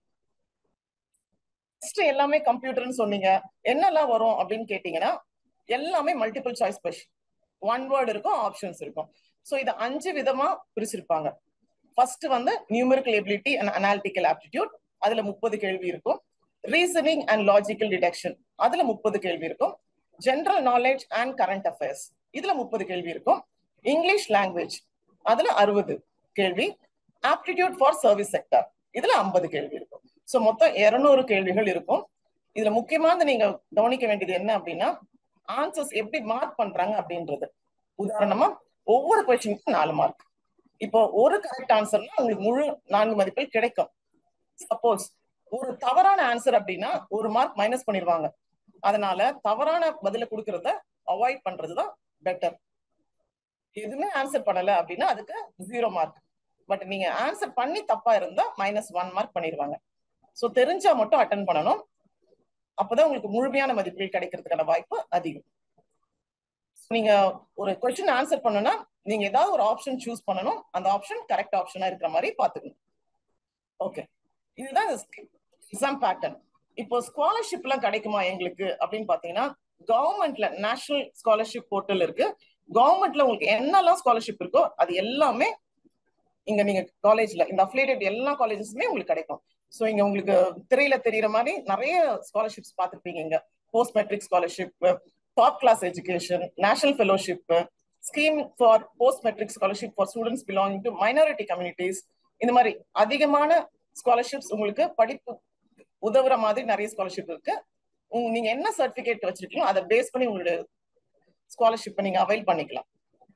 எல்லாமே கம்ப்யூட்டர்னு சொன்னீங்க என்னெல்லாம் வரும் அப்படின்னு கேட்டீங்கன்னா எல்லாமே multiple choice question one word இருக்கும் ஆப்ஷன்ஸ் இருக்கும் ஸோ இதை அஞ்சு விதமா பிரிச்சிருப்பாங்க ஃபர்ஸ்ட் வந்து numerical ability and analytical aptitude அதுல முப்பது கேள்வி இருக்கும் ரீசனிங் அண்ட் லாஜிக்கல் டிடெக்ஷன் அதுல முப்பது கேள்வி இருக்கும் general knowledge and current affairs இதுல முப்பது கேள்வி இருக்கும் இங்கிலீஷ் லாங்குவேஜ் அதுல அறுபது கேள்வி ஆப்டிடியூட் ஃபார் சர்வீஸ் செக்டர் இதுல ஐம்பது கேள்வி இருக்கும் ஸோ மொத்தம் இருநூறு கேள்விகள் இருக்கும் இதுல முக்கியமானது நீங்க கவனிக்க வேண்டியது என்ன அப்படின்னா ஆன்சர்ஸ் எப்படி மார்க் பண்றாங்க அப்படின்றது உதாரணமா ஒவ்வொரு கொஸ்டினுக்கும் நாலு மார்க் இப்போ ஒரு கரெக்ட் ஆன்சர்னா உங்களுக்கு முழு நான்கு மதிப்பெண் கிடைக்கும் சப்போஸ் ஒரு தவறான ஆன்சர் அப்படின்னா ஒரு மார்க் மைனஸ் பண்ணிடுவாங்க அதனால தவறான பதில கொடுக்கறத அவாய்ட் பண்றதுதான் பெட்டர் எதுவுமே ஆன்சர் பண்ணல அப்படின்னா அதுக்கு ஜீரோ மார்க் பட் நீங்க ஆன்சர் பண்ணி தப்பா இருந்தா மைனஸ் ஒன் மார்க் பண்ணிடுவாங்க ஸோ தெரிஞ்சா மட்டும் அட்டன் பண்ணணும் அப்பதான் உங்களுக்கு முழுமையான மதிப்பீடு கிடைக்கிறதுக்கான வாய்ப்பு அதிகம் நீங்க ஒரு கொஸ்டின் ஆன்சர் பண்ணணும்னா நீங்க ஏதாவது ஒரு ஆப்ஷன் சூஸ் பண்ணணும் அந்த ஆப்ஷன் கரெக்ட் ஆப்ஷனா இருக்கிற மாதிரி பாத்துக்கணும் ஓகே இதுதான் எக்ஸாம் பேட்டர்ன் இப்போ ஸ்காலர்ஷிப் எல்லாம் கிடைக்குமா எங்களுக்கு அப்படின்னு பாத்தீங்கன்னா கவர்மெண்ட்ல நேஷனல் ஸ்காலர்ஷிப் போர்ட்டல் இருக்கு கவர்மெண்ட்ல உங்களுக்கு என்னெல்லாம் ஸ்காலர்ஷிப் இருக்கோ அது எல்லாமே இங்க நீங்க காலேஜ்ல இந்த அஃபிலியேட்டட் எல்லா காலேஜஸ்மே உங்களுக்கு கிடைக்கும் ஸோ இங்க உங்களுக்கு திரையில தெரியற மாதிரி நிறைய ஸ்காலர்ஷிப்ஸ் பார்த்துருப்பீங்க இங்க post matric scholarship top class education national fellowship scheme for post matric scholarship for students belonging to minority communities இந்த மாதிரி அதிகமான ஸ்காலர்ஷிப்ஸ் உங்களுக்கு படிப்பு உதவுற மாதிரி நிறைய ஸ்காலர்ஷிப் இருக்கு நீங்க என்ன சர்டிபிகேட் வச்சிருக்கீங்களோ அதை பேஸ் பண்ணி உங்களுடைய ஸ்காலர்ஷிப்பை நீங்க அவைல் பண்ணிக்கலாம்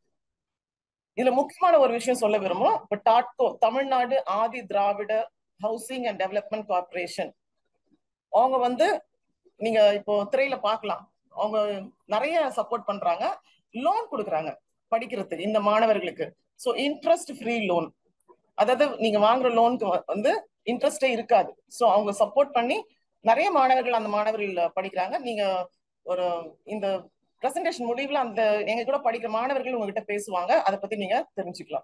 இதுல முக்கியமான ஒரு விஷயம் சொல்ல விரும்பும் இப்ப டாட்கோ தமிழ்நாடு ஆதி திராவிட ஹவுசிங் அண்ட் டெவலப்மெண்ட் கார்பரேஷன் அவங்க வந்து நீங்க இப்போ திரையில பார்க்கலாம் அவங்க நிறைய சப்போர்ட் பண்றாங்க லோன் கொடுக்குறாங்க படிக்கிறதுக்கு இந்த மாணவர்களுக்கு ஸோ இன்ட்ரெஸ்ட் ஃப்ரீ லோன் அதாவது நீங்க வாங்குற லோனுக்கு வந்து இன்ட்ரெஸ்டே இருக்காது ஸோ அவங்க சப்போர்ட் பண்ணி நிறைய மாணவர்கள் அந்த மாணவர்கள் படிக்கிறாங்க நீங்க ஒரு இந்த பிரசன்டேஷன் முடிவுல அந்த எங்க கூட படிக்கிற மாணவர்கள் உங்ககிட்ட பேசுவாங்க அதை பத்தி நீங்க தெரிஞ்சுக்கலாம்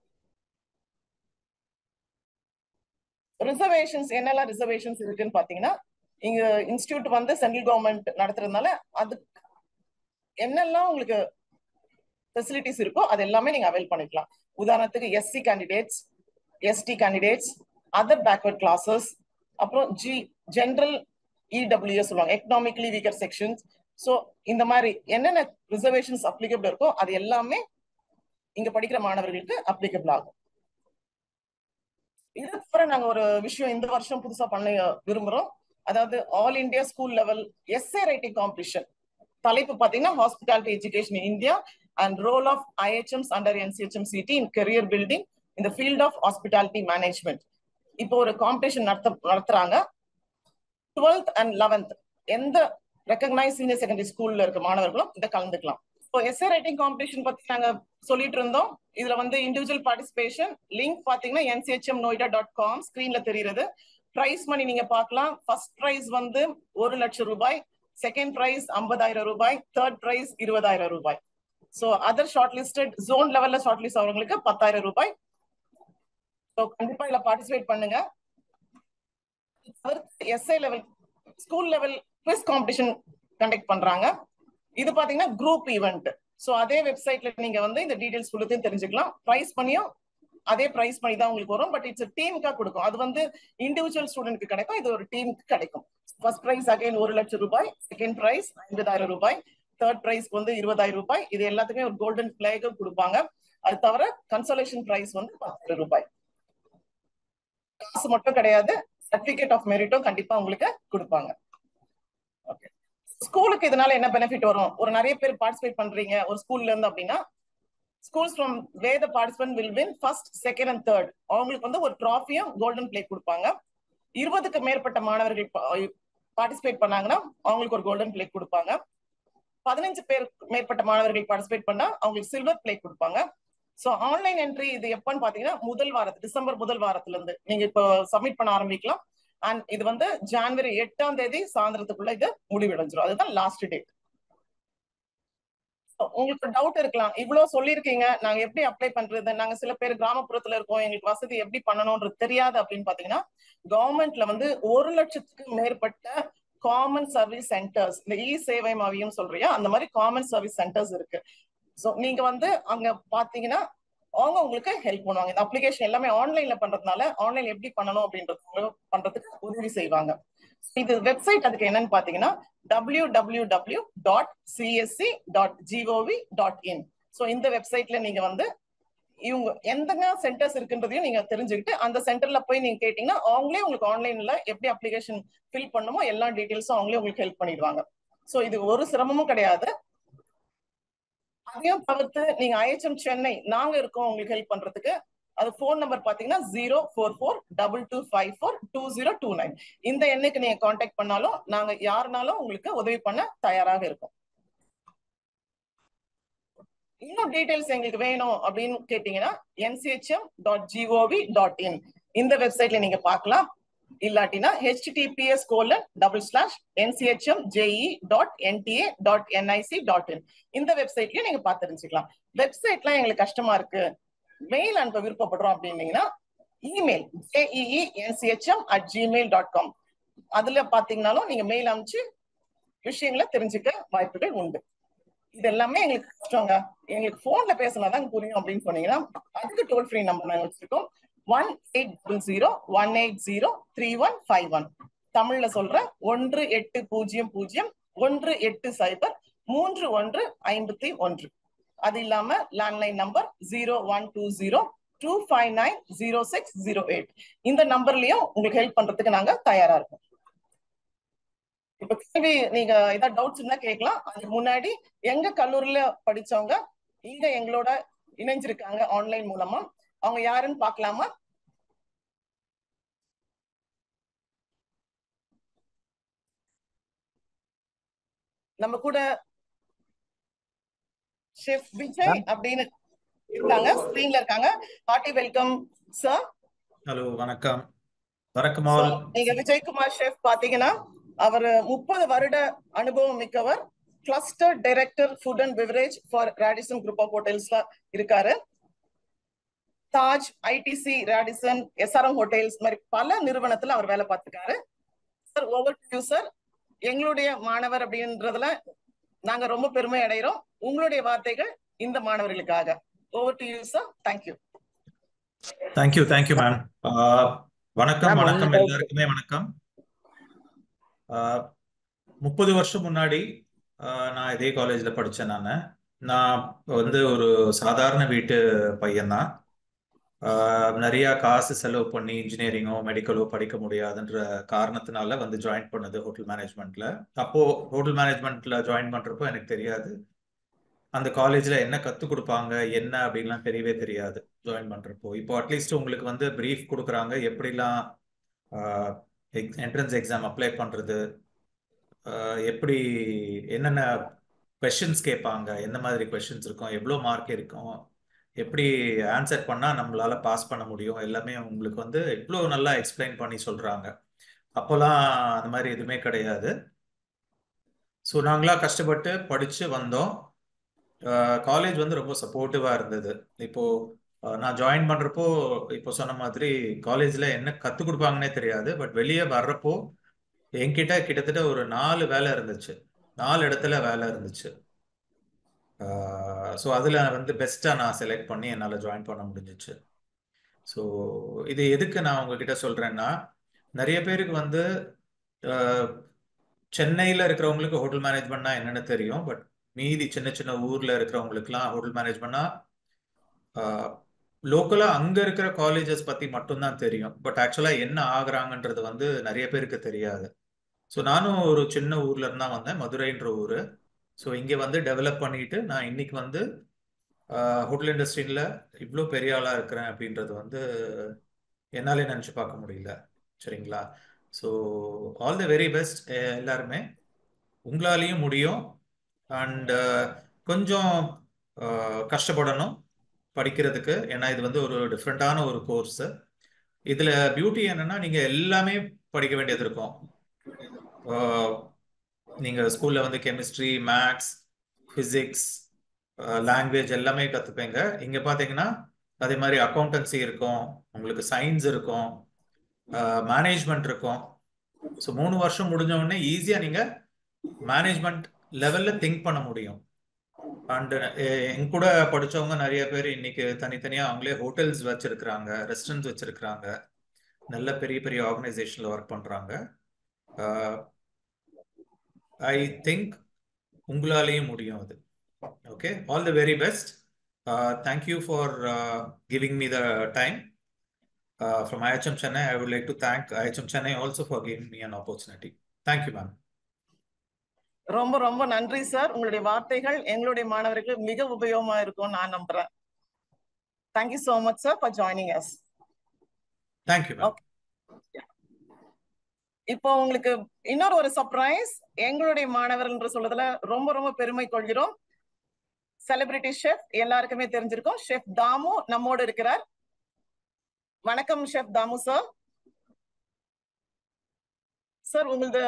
ரிசர்வேஷன்ஸ் என்னெல்லாம் ரிசர்வேஷன்ஸ் இருக்குன்னு பாத்தீங்கன்னா இங்க இன்ஸ்டியூட் வந்து சென்ட்ரல் கவர்மெண்ட் நடத்துறதுனால அது என்னெல்லாம் உங்களுக்கு ஃபெசிலிட்டிஸ் இருக்கோ அது எல்லாமே நீங்க அவைல் பண்ணிக்கலாம் உதாரணத்துக்கு SC candidates ST candidates other backward classes அப்புறம் ஜி ஜென்ரல் இடபிள்யூஎஸ் சொல்லுவாங்க எக்கனாமிக்கலி வீக்கர் செக்ஷன்ஸ் ஸோ இந்த மாதிரி என்னென்ன ரிசர்வேஷன்ஸ் அப்ளிகபிள் இருக்கோ அது எல்லாமே இங்க படிக்கிற மாணவர்களுக்கு அப்ளிகபிள் ஆகும் இது தவிர நாங்க ஒரு விஷயம் இந்த வருஷம் புதுசா பண்ண விரும்புறோம் அதாவது all India school level essay writing competition தலைப்பு பாத்தீங்கன்னா hospitality education in India and role of IHMs under NCHM CT in career building இந்த ஃபீல்ட் ஆஃப் ஹாஸ்பிட்டாலிட்டி மேனேஜ்மெண்ட் இப்போ ஒரு காம்படிஷன் நடத்த நடத்துறாங்க டுவெல்த் அண்ட் லெவன்த் எந்த ரெக்கக்னைஸ் சீனியர் செகண்டரி ஸ்கூல்ல இருக்க மாணவர்களும் இதை கலந்துக்கலாம் இப்போ எஸ்ஏ ரைட்டிங் காம்படிஷன் பத்தி நாங்க சொல்லிட்டு இருந்தோம் இதுல வந்து இண்டிவிஜுவல் பார்ட்டிசிபேஷன் லிங்க் பாத்தீங்கன்னா என்சிஹெச்எம் நோய்டா டாட் காம் ஸ்கிரீன்ல தெரியுது பிரைஸ் மணி நீங்க பார்க்கலாம் ஃபர்ஸ்ட் பிரைஸ் வந்து ஒரு லட்சம் ரூபாய் செகண்ட் பிரைஸ் ஐம்பதாயிரம் ரூபாய் தேர்ட் பிரைஸ் இருபதாயிரம் ரூபாய் so other short listed zone லெவல்ல ஷார்ட் லிஸ்ட் அவங்களுக்கு பத்தாயிரம் ரூபாய் ஸோ கண்டிப்பா இதுல பார்ட்டிசிபேட் பண்ணுங்க SI level school level quiz competition conduct பண்றாங்க இது பாத்தீங்கன்னா குரூப் ஈவெண்ட் ஸோ அதே வெப்சைட்ல நீங்க வந்து இந்த டீடைல்ஸ் கொடுத்து தெரிஞ்சுக்கலாம் ப்ரைஸ் பண்ணியும் அதே ப்ரைஸ் பண்ணி தான் உங்களுக்கு வரும் பட் இட்ஸ் டீமுக்கா கொடுக்கும் அது வந்து இண்டிவிஜுவல் ஸ்டூடெண்ட்க்கு கிடைக்கும் இது ஒரு டீமுக்கு கிடைக்கும் ஃபர்ஸ்ட் ப்ரைஸ் அகைன் ஒரு லட்சம் ரூபாய் செகண்ட் ப்ரைஸ் ஐம்பதாயிரம் ரூபாய் தேர்ட் ப்ரைஸ்க்கு வந்து இருபதாயிரம் ரூபாய் இது எல்லாத்துக்குமே ஒரு கோல்டன் பிளேகும் கொடுப்பாங்க அது தவிர கன்சோலேஷன் ப்ரைஸ் வந்து பத்தாயிரம் ரூபாய் காசு மட்டும் கிடையாது சர்டிபிகேட் ஆஃப் மெரிட்டும் கண்டிப்பா உங்களுக்கு கொடுப்பாங்க ஓகே ஸ்கூலுக்கு இதனால என்ன பெனிஃபிட் வரும் ஒரு நிறைய பேர் பார்ட்டிசிபேட் பண்றீங்க ஒரு ஸ்கூல்ல இருந்து அப்படின்னா schools from where the participant will win first second and third அவங்களுக்கு வந்து ஒரு ட்ராஃபியும் கோல்டன் பிளே கொடுப்பாங்க இருபதுக்கு மேற்பட்ட மாணவர்கள் பார்ட்டிசிபேட் பண்ணாங்கன்னா அவங்களுக்கு ஒரு கோல்டன் பிளே கொடுப்பாங்க பதினஞ்சு பேர் மேற்பட்ட மாணவர்கள் பார்ட்டிசிபேட் பண்ணா அவங்களுக்கு சில்வர் பிளே கொடுப்பாங்க சோ ஆன்லைன் என்ட்ரி இது எப்பன்னு பாத்தீங்கன்னா முதல் வாரத்து டிசம்பர் முதல் வாரத்துல இருந்து நீங்க இப்போ சப்மிட் பண்ண ஆரம்பிக்கலாம் அண்ட் இது வந்து ஜான்வரி எட்டாம் தேதி சாயந்தரத்துக்குள்ள இது முடிவடைஞ்சிரும் அதுதான் லாஸ்ட் டேட் உங்களுக்கு டவுட் இருக்கலாம் இவ்வளவு சொல்லியிருக்கீங்க நாங்க எப்படி அப்ளை பண்றது நாங்க சில பேர் கிராமப்புறத்துல இருக்கோம் எங்களுக்கு வசதி எப்படி பண்ணணும்ன்றது தெரியாது அப்படின்னு பாத்தீங்கன்னா கவர்மெண்ட்ல வந்து ஒரு லட்சத்துக்கு மேற்பட்ட காமன் சர்வீஸ் சென்டர்ஸ் இந்த இ சேவை மாவியம் சொல்றியா அந்த மாதிரி காமன் சர்வீஸ் சென்டர்ஸ் இருக்கு ஸோ நீங்க வந்து அங்க பாத்தீங்கன்னா அவங்க உங்களுக்கு ஹெல்ப் பண்ணுவாங்க இந்த அப்ளிகேஷன் எல்லாமே ஆன்லைன்ல பண்றதுனால ஆன்லைன் எப்படி பண்ணணும் அப்படின்றது பண்றதுக்கு உதவி செய்வாங்க இது வெப்சைட் அதுக்கு என்னன்னு பாத்தீங்கன்னா W W W dot CSC dot gov dot in so இந்த வெப்சைட்ல நீங்க வந்து இவங்க எந்தங்க சென்டர்ஸ் இருக்குன்றதையும் நீங்க தெரிஞ்சுக்கிட்டு அந்த சென்டர்ல போய் நீங்க கேட்டீங்கன்னா அவங்களே உங்களுக்கு ஆன்லைன்ல எப்படி அப்ளிகேஷன் ஃபில் பண்ணுமோ எல்லா டீடைல்ஸும் அவங்களே உங்களுக்கு ஹெல்ப் பண்ணிடுவாங்க ஸோ இது ஒரு சிரமமும் கிடையாது அதையும் தவிர்த்து நீங்க ஐஎச்எம் சென்னை நாங்க இருக்கோம் உங்களுக்கு ஹெல்ப் பண்றதுக்கு அது போன் நம்பர் பாத்தீங்கன்னா zero four four double two five four two zero two nine இந்த எண்ணுக்கு நீங்க கான்டாக்ட் பண்ணாலும் நாங்க யாருனாலும் உங்களுக்கு உதவி பண்ண தயாராக இருக்கோம் இன்னும் டீடைல்ஸ் எங்களுக்கு வேணும் அப்படின்னு கேட்டீங்கன்னா NCHM dot gov dot in இந்த வெப்சைட்ல நீங்க பார்க்கலாம் இல்லாட்டினா HTTPS colon double slash NCHM JE dot NTA dot NIC dot in இந்த வெப்சைட்லயும் நீங்க பார்த்து தெரிஞ்சுக்கலாம் வெப்சைட்லாம் எங்களுக்கு கஷ்டமா இருக்கு மெயில் அனுப்ப விருப்பப்படுறோம் அப்படின்னீங்கன்னா email JEE NCHM at Gmail dot com அதுல பாத்தீங்கன்னாலும் நீங்க மெயில் அனுப்பிச்சு விஷயங்களை தெரிஞ்சுக்க வாய்ப்புகள் உண்டு இது எல்லாமே எங்களுக்கு கஷ்டங்க எங்களுக்கு போன்ல பேசினாதான் புரியும் அப்படின்னு சொன்னீங்கன்னா அதுக்கு டோல் ஃப்ரீ நம்பர் நாங்க வச்சிருக்கோம் one eight double zero one eight zero three one five one தமிழ்ல சொல்ற ஒன்று எட்டு பூஜ்ஜியம் பூஜ்ஜியம் ஒன்று எட்டு சைபர் மூன்று ஒன்று ஐம்பத்தி ஒன்று அது இல்லாம landline number zero one two zero two five nine zero six zero eight இந்த நம்பர்லயும் உங்களுக்கு ஹெல்ப் பண்றதுக்கு நாங்க தயாரா இருக்கோம் இப்ப கேள்வி நீங்க ஏதாவது டவுட்ஸ் இருந்தா கேட்கலாம் அதுக்கு முன்னாடி எங்க கல்லூரியில படிச்சவங்க இங்க எங்களோட இணைஞ்சிருக்காங்க ஆன்லைன் மூலமா அவங்க யாருன்னு பாக்கலாமா நம்ம கூட ஷெஃப் விஜய் அப்படின்னு இருக்காங்க ஸ்கிரீன்ல இருக்காங்க ஹார்ட்டி வெல்கம் சார் ஹலோ வணக்கம் வணக்கம் ஆல் நீங்க விஜயகுமார் ஷெஃப் பாத்தீங்கன்னா அவர் முப்பது வருட அனுபவம் மிக்கவர் cluster director food and beverage for Radisson group of ஹோட்டல்ஸ்ல இருக்காரு Taj ITC Radisson SRM hotels மாதிரி பல நிறுவனத்துல அவர் வேலை பார்த்துருக்காரு சார் ஓவர் டு சார் எங்களுடைய மாணவர் அப்படின்றதுல நாங்க ரொம்ப பெருமை அடைகிறோம் உங்களுடைய வார்த்தைகள் இந்த மாணவர்களுக்காக over to you sir thank you thank you thank you ma'am வணக்கம் வணக்கம் எல்லாருக்குமே வணக்கம் முப்பது வருஷம் முன்னாடி நான் இதே காலேஜ்ல படித்தேன் நான் நான் வந்து ஒரு சாதாரண வீட்டு பையன்தான் நிறைய காசு செலவு பண்ணி இன்ஜினியரிங்கோ மெடிக்கலோ படிக்க முடியாதுன்ற காரணத்தினால வந்து ஜாயின் பண்ணது ஹோட்டல் மேனேஜ்மெண்ட்ல அப்போ ஹோட்டல் மேனேஜ்மெண்ட்ல ஜாயின் பண்றப்போ எனக்கு தெரியாது அந்த காலேஜ்ல என்ன கற்றுக் கொடுப்பாங்க என்ன அப்படின்லாம் தெரியவே தெரியாது ஜாயின் பண்றப்போ இப்போ அட்லீஸ்ட் உங்களுக்கு வந்து ப்ரீஃப் கொடுக்குறாங்க எப்படிலாம் என்ட்ரன்ஸ் எக்ஸாம் அப்ளை பண்றது ஆஹ் எப்படி என்னென்ன கொஷின்ஸ் கேட்பாங்க எந்த மாதிரி கொஷின்ஸ் இருக்கும் எவ்வளோ மார்க் இருக்கும் எப்படி ஆன்சர் பண்ணால் நம்மளால பாஸ் பண்ண முடியும் எல்லாமே உங்களுக்கு வந்து இவ்வளோ நல்லா எக்ஸ்பிளைன் பண்ணி சொல்கிறாங்க அப்போல்லாம் அந்த மாதிரி எதுவுமே கிடையாது ஸோ நாங்களாம் கஷ்டப்பட்டு படித்து வந்தோம் காலேஜ் வந்து ரொம்ப சப்போர்ட்டிவாக இருந்தது இப்போ அஹ், நான் ஜாயின் பண்ணுறப்போ இப்போ சொன்ன மாதிரி காலேஜில் என்ன கற்றுக் கொடுப்பாங்கன்னே தெரியாது பட் வெளியே வர்றப்போ என்கிட்ட கிட்டத்தட்ட ஒரு நாலு வேலை இருந்துச்சு நாலு இடத்துல வேலை இருந்துச்சு ஸோ அதில் வந்து பெஸ்ட்டாக நான் செலக்ட் பண்ணி என்னால் ஜாயின் பண்ண முடிஞ்சிச்சு ஸோ இது எதுக்கு நான் உங்ககிட்ட சொல்கிறேன்னா நிறைய பேருக்கு வந்து சென்னையில் இருக்கிறவங்களுக்கு ஹோட்டல் மேனேஜ்மெண்ட்னா என்னன்னு தெரியும் பட் மீதி சின்ன சின்ன ஊரில் இருக்கிறவங்களுக்குலாம் ஹோட்டல் மேனேஜ்மெண்ட்னா லோக்கலாக அங்கே இருக்கிற காலேஜஸ் பற்றி மட்டும்தான் தெரியும் பட் ஆக்சுவலாக என்ன ஆகுறாங்கன்றது வந்து நிறைய பேருக்கு தெரியாது ஸோ நானும் ஒரு சின்ன ஊர்ல இருந்தா வந்தேன் மதுரைன்ற ஊர் ஸோ இங்கே வந்து டெவலப் பண்ணிட்டு நான் இன்னைக்கு வந்து ஹோட்டல் இண்டஸ்ட்ரியில் இவ்வளோ பெரிய ஆளாக இருக்கிறேன் அப்படின்றது வந்து என்னாலே நினச்சி பார்க்க முடியல சரிங்களா so all the very best எல்லாருமே உங்களாலேயும் முடியும் அண்ட் கொஞ்சம் அஹ், கஷ்டப்படணும் படிக்கிறதுக்கு ஏன்னா இது வந்து ஒரு டிஃப்ரெண்ட்டான ஒரு கோர்ஸ் இதில் பியூட்டி என்னன்னா நீங்கள் எல்லாமே படிக்க வேண்டியது இருக்கும் நீங்கள் ஸ்கூலில் வந்து கெமிஸ்ட்ரி மேக்ஸ் ஃபிசிக்ஸ் லாங்குவேஜ் எல்லாமே கற்றுப்பீங்க இங்கே பார்த்தீங்கன்னா அதே மாதிரி அக்கௌண்டன்சி இருக்கும் உங்களுக்கு சயின்ஸ் இருக்கும் மேனேஜ்மெண்ட் இருக்கும் ஸோ மூணு வருஷம் முடிஞ்ச உடனே ஈஸியாக நீங்கள் மேனேஜ்மெண்ட் லெவலில் திங்க் பண்ண முடியும் அண்ட் என் கூட படிச்சவங்க நிறைய பேர் இன்னைக்கு தனித்தனியாக அவங்களே ஹோட்டல்ஸ் வச்சிருக்கிறாங்க ரெஸ்டாரண்ட்ஸ் வச்சிருக்கிறாங்க நல்ல பெரிய பெரிய ஆர்கனைசேஷனில் ஒர்க் பண்ணுறாங்க ஐ திங்க் உங்களாலேயும் முடியும் அது okay all the very best thank you for giving me the time from IHM Chennai I would like to thank IHM Chennai also for giving me an opportunity thank you ma'am ரொம்ப ரொம்ப நன்றி சார் உங்களுடைய வார்த்தைகள் எங்களுடைய மாணவர்களுக்கு மிக உபயோகமா இருக்கும் நான் நம்புறேன் thank you so much sir for joining us thank you ma'am okay இப்போ உங்களுக்கு இன்னொரு ஒரு சர்ப்ரைஸ் எங்களுடைய மாணவர்கள் என்று சொல்றதுல ரொம்ப ரொம்ப பெருமை கொள்கிறோம் செலிபிரிட்டி ஷெஃப் எல்லாருக்குமே தெரிஞ்சிருக்கும் ஷெஃப் தாமு நம்மோடு இருக்கிறார் வணக்கம் ஷெஃப் தாமு சார் சார் உங்களது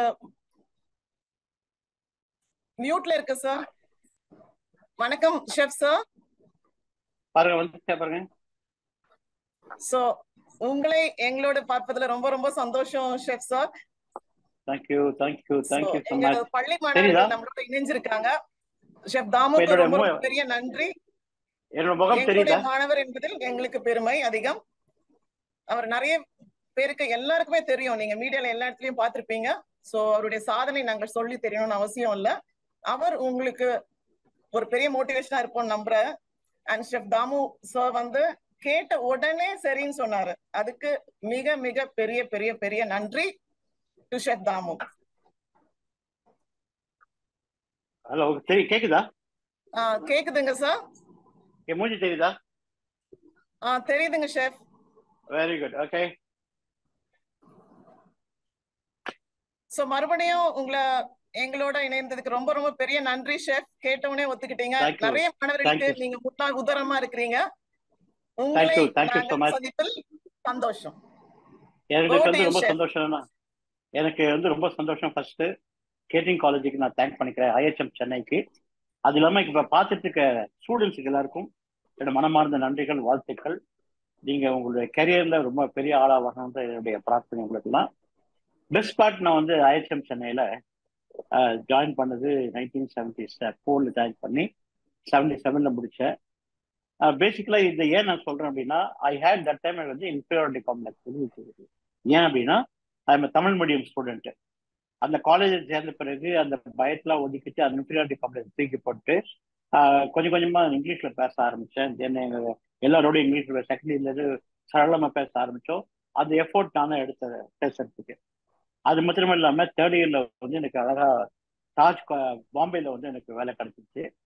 மியூட்ல இருக்கு சார் வணக்கம் ஷெஃப் சார் பாருங்க வந்து பாருங்க சோ உங்களை எங்களோட பார்ப்பதுல ரொம்ப ரொம்ப சந்தோஷம் chef sir thank you thank you thank you so எங்க மச் பள்ளி தெரியுதா? மாணவர்கள் நம்மளோட இணைஞ்சிருக்காங்க ஷெஃப் தாமுக்கு என்னோட ரொம்ப மு- ரொம்ப பெரிய நன்றி என்னோட முகம் எங்களுடைய தெரியுதா மாணவர் என்பதில் எங்களுக்கு பெருமை அதிகம் அவர் நிறைய பேருக்கு எல்லாருக்குமே தெரியும் நீங்க மீடியால எல்லா இடத்துலயும் பார்த்திருப்பீங்க சோ அவருடைய சாதனை நாங்கள் சொல்லி தெரியணும்னு அவசியம் இல்ல அவர் உங்களுக்கு ஒரு பெரிய மோட்டிவேஷனா இருப்போம் நம்புறேன் அண்ட் ஷெஃப் தாமு சார் வந்து கேட்ட உடனே சரின்னு சொன்னாரு அதுக்கு மிக மிக பெரிய பெரிய பெரிய நன்றி டு ஷெஃப் தாமு ஹலோ சரி கேக்குதா ஆஹ் கேக்குதுங்க சார் என் மூஞ்சி தெரியுதா ஆஹ் தெரியுதுங்க chef very good okay so மறுபடியும் உங்களை எங்களோட இணைந்ததுக்கு ரொம்ப ரொம்ப பெரிய நன்றி ஷெஃப் கேட்டவுடனே ஒத்துக்கிட்டீங்க Thank you. நிறைய மாணவர்களுக்கு Thank you. நீங்க முன்னாள் உதாரணமா இருக்கிறீங்க Thank உங்களை you. Thank you so நாங்கள் much. சந்திப்பில் சந்தோஷம் எனக்கு Over to வந்து you, ரொம்ப chef. சந்தோஷம்னா எனக்கு வந்து ரொம்ப சந்தோஷம் ஃபர்ஸ்ட் கேட்டரிங் காலேஜுக்கு நான் தேங்க் பண்ணிக்கிறேன் ஐஹெச்எம் சென்னைக்கு அது இல்லாம இப்ப பார்த்துட்டு இருக்க ஸ்டூடெண்ட்ஸுக்கு எல்லாருக்கும் என்னோட மனமார்ந்த நன்றிகள் வாழ்த்துக்கள் நீங்க உங்களுடைய கரியர்ல ரொம்ப பெரிய ஆளா வரணுன்ற என்னுடைய பிரார்த்தனை உங்களுக்குலாம் பெஸ்ட் பார்ட் நான் வந்து ஐஹெச்எம் சென்னையில ஜாயின் பண்ணது நைன்டீன் செவன்டி ஃபோர்ல ஜாயின் பண்ணி செவன்டி செவன்ல முடிச்சேன் பேசிக்கலா இதை ஏன் நான் சொல்றேன் அப்படின்னா ஐ ஹேட் தட் டைம் வந்து இன்ஃபீரியாரிட்டி காம்ப்ளெக்ஸ் இருந்துச்சு ஏன் அப்படின்னா ஐ தமிழ் மீடியம் ஸ்டூடெண்ட் அந்த காலேஜில் சேர்ந்த பிறகு அந்த பயத்தெல்லாம் ஒதுக்கிட்டு அந்த இன்ஃபீரியாரிட்டி காம்ப்ளெக்ஸ் தூக்கி போட்டு ஆஹ் கொஞ்சம் கொஞ்சமா இங்கிலீஷ்ல பேச ஆரம்பிச்சேன் தென் எங்க எல்லாரோடையும் இங்கிலீஷ்ல செகண்ட் இயர்ல சரளமா பேச ஆரம்பிச்சோம் அந்த எஃபோர்ட் நான் தான் எடுத்தேன் பேசுறதுக்கு அது மாத்திரமே இல்லாம தேர்ட் இயர்ல வந்து எனக்கு அழகா தாஜ் பாம்பேல வந்து எனக்கு வேலை கிடைச்சிச்சு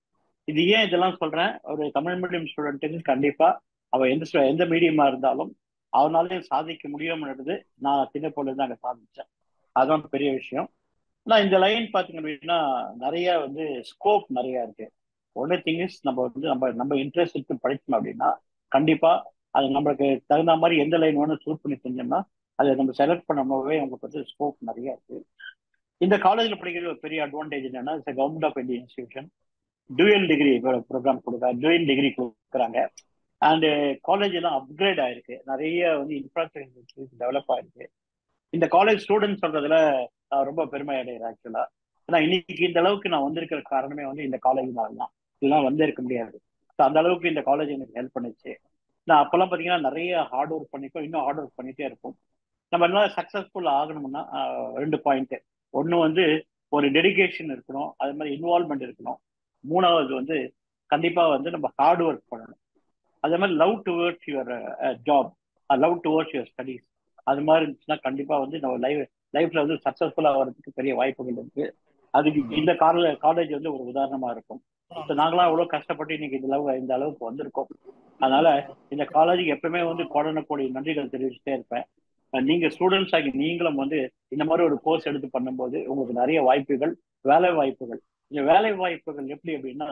இது ஏன் இதெல்லாம் சொல்றேன் ஒரு தமிழ் மீடியம் ஸ்டூடெண்ட்டுக்கு கண்டிப்பா அவ எந்த stu- எந்த மீடியமா இருந்தாலும் அவனாலையும் சாதிக்க முடியும்ன்றது நான் சின்ன பொழுது அங்க சாதிச்சேன் அதுதான் பெரிய விஷயம் நான் இந்த லைன் பாத்தீங்க அப்படின்னா நிறைய வந்து ஸ்கோப் நிறைய இருக்கு ஒன்று திங்ஸ் நம்ம வந்து நம்ம நம்ம இன்ட்ரெஸ்ட் எடுத்து படிச்சோம் அப்படின்னா கண்டிப்பா அது நம்மளுக்கு தகுந்த மாதிரி எந்த லைன் வேணும் சூட் பண்ணி செஞ்சோம்னா அதை நம்ம செலக்ட் பண்ணும்போதே உங்களுக்கு வந்து ஸ்கோப் நிறைய இருக்கு இந்த காலேஜில் படிக்கிற ஒரு பெரிய அட்வான்டேஜ் என்னன்னா it's government of India institution dual degree program கொடுக்குறாங்க டூயல் டிகிரி கொடுக்குறாங்க அண்டு காலேஜ் எல்லாம் அப்கிரேட் ஆயிருக்கு நிறைய வந்து இன்ஃப்ராஸ்ட்ரக்சர் டெவலப் ஆயிருக்கு இந்த காலேஜ் ஸ்டூடெண்ட் சொல்றதுல நான் ரொம்ப பெருமை அடைகிறேன் ஆக்சுவலா ஏன்னா இன்னைக்கு இந்த அளவுக்கு நான் வந்திருக்கிற காரணமே வந்து இந்த காலேஜ்னால தான் இதெல்லாம் வந்து இருக்க முடியாது So, அந்த அளவுக்கு இந்த காலேஜ் எனக்கு ஹெல்ப் பண்ணுச்சு நான் அப்பெல்லாம் பார்த்தீங்கன்னா நிறைய ஹார்ட் ஒர்க் பண்ணிக்கோ இன்னும் ஹார்ட் ஒர்க் பண்ணிட்டே இருப்போம் நம்ம எல்லாம் சக்ஸஸ்ஃபுல் ஆகணும்னா ஆஹ், ரெண்டு பாயிண்ட் ஒன்று வந்து ஒரு டெடிகேஷன் இருக்கணும் அது மாதிரி இன்வால்மெண்ட் இருக்கணும் மூணாவது வந்து கண்டிப்பா வந்து நம்ம ஹார்ட் ஒர்க் பண்ணணும் அதே மாதிரி love towards your job love towards your studies அது மாதிரி இருந்துச்சுன்னா கண்டிப்பா வந்து நம்ம லைஃப் லைஃப்ல வந்து சக்சஸ்ஃபுல்லா ஆகிறதுக்கு பெரிய வாய்ப்புகள் இருக்கு அதுக்கு இந்த காலேஜ் காலேஜ் வந்து ஒரு உதாரணமா இருக்கும் இப்போ நாங்களாம் எவ்வளவு கஷ்டப்பட்டு இன்னைக்கு இந்த அளவு இந்த அளவுக்கு வந்திருக்கோம் அதனால இந்த காலேஜுக்கு எப்பவுமே வந்து கோடான கோடி நன்றிகள் தெரிவிச்சுட்டே இருப்பேன் அஹ் நீங்க ஸ்டூடெண்ட்ஸ் ஆகி நீங்களும் வந்து இந்த மாதிரி ஒரு கோர்ஸ் எடுத்து பண்ணும்போது உங்களுக்கு நிறைய வாய்ப்புகள் வேலை வாய்ப்புகள் இந்த வேலை வாய்ப்புகள் எப்படி அப்படின்னா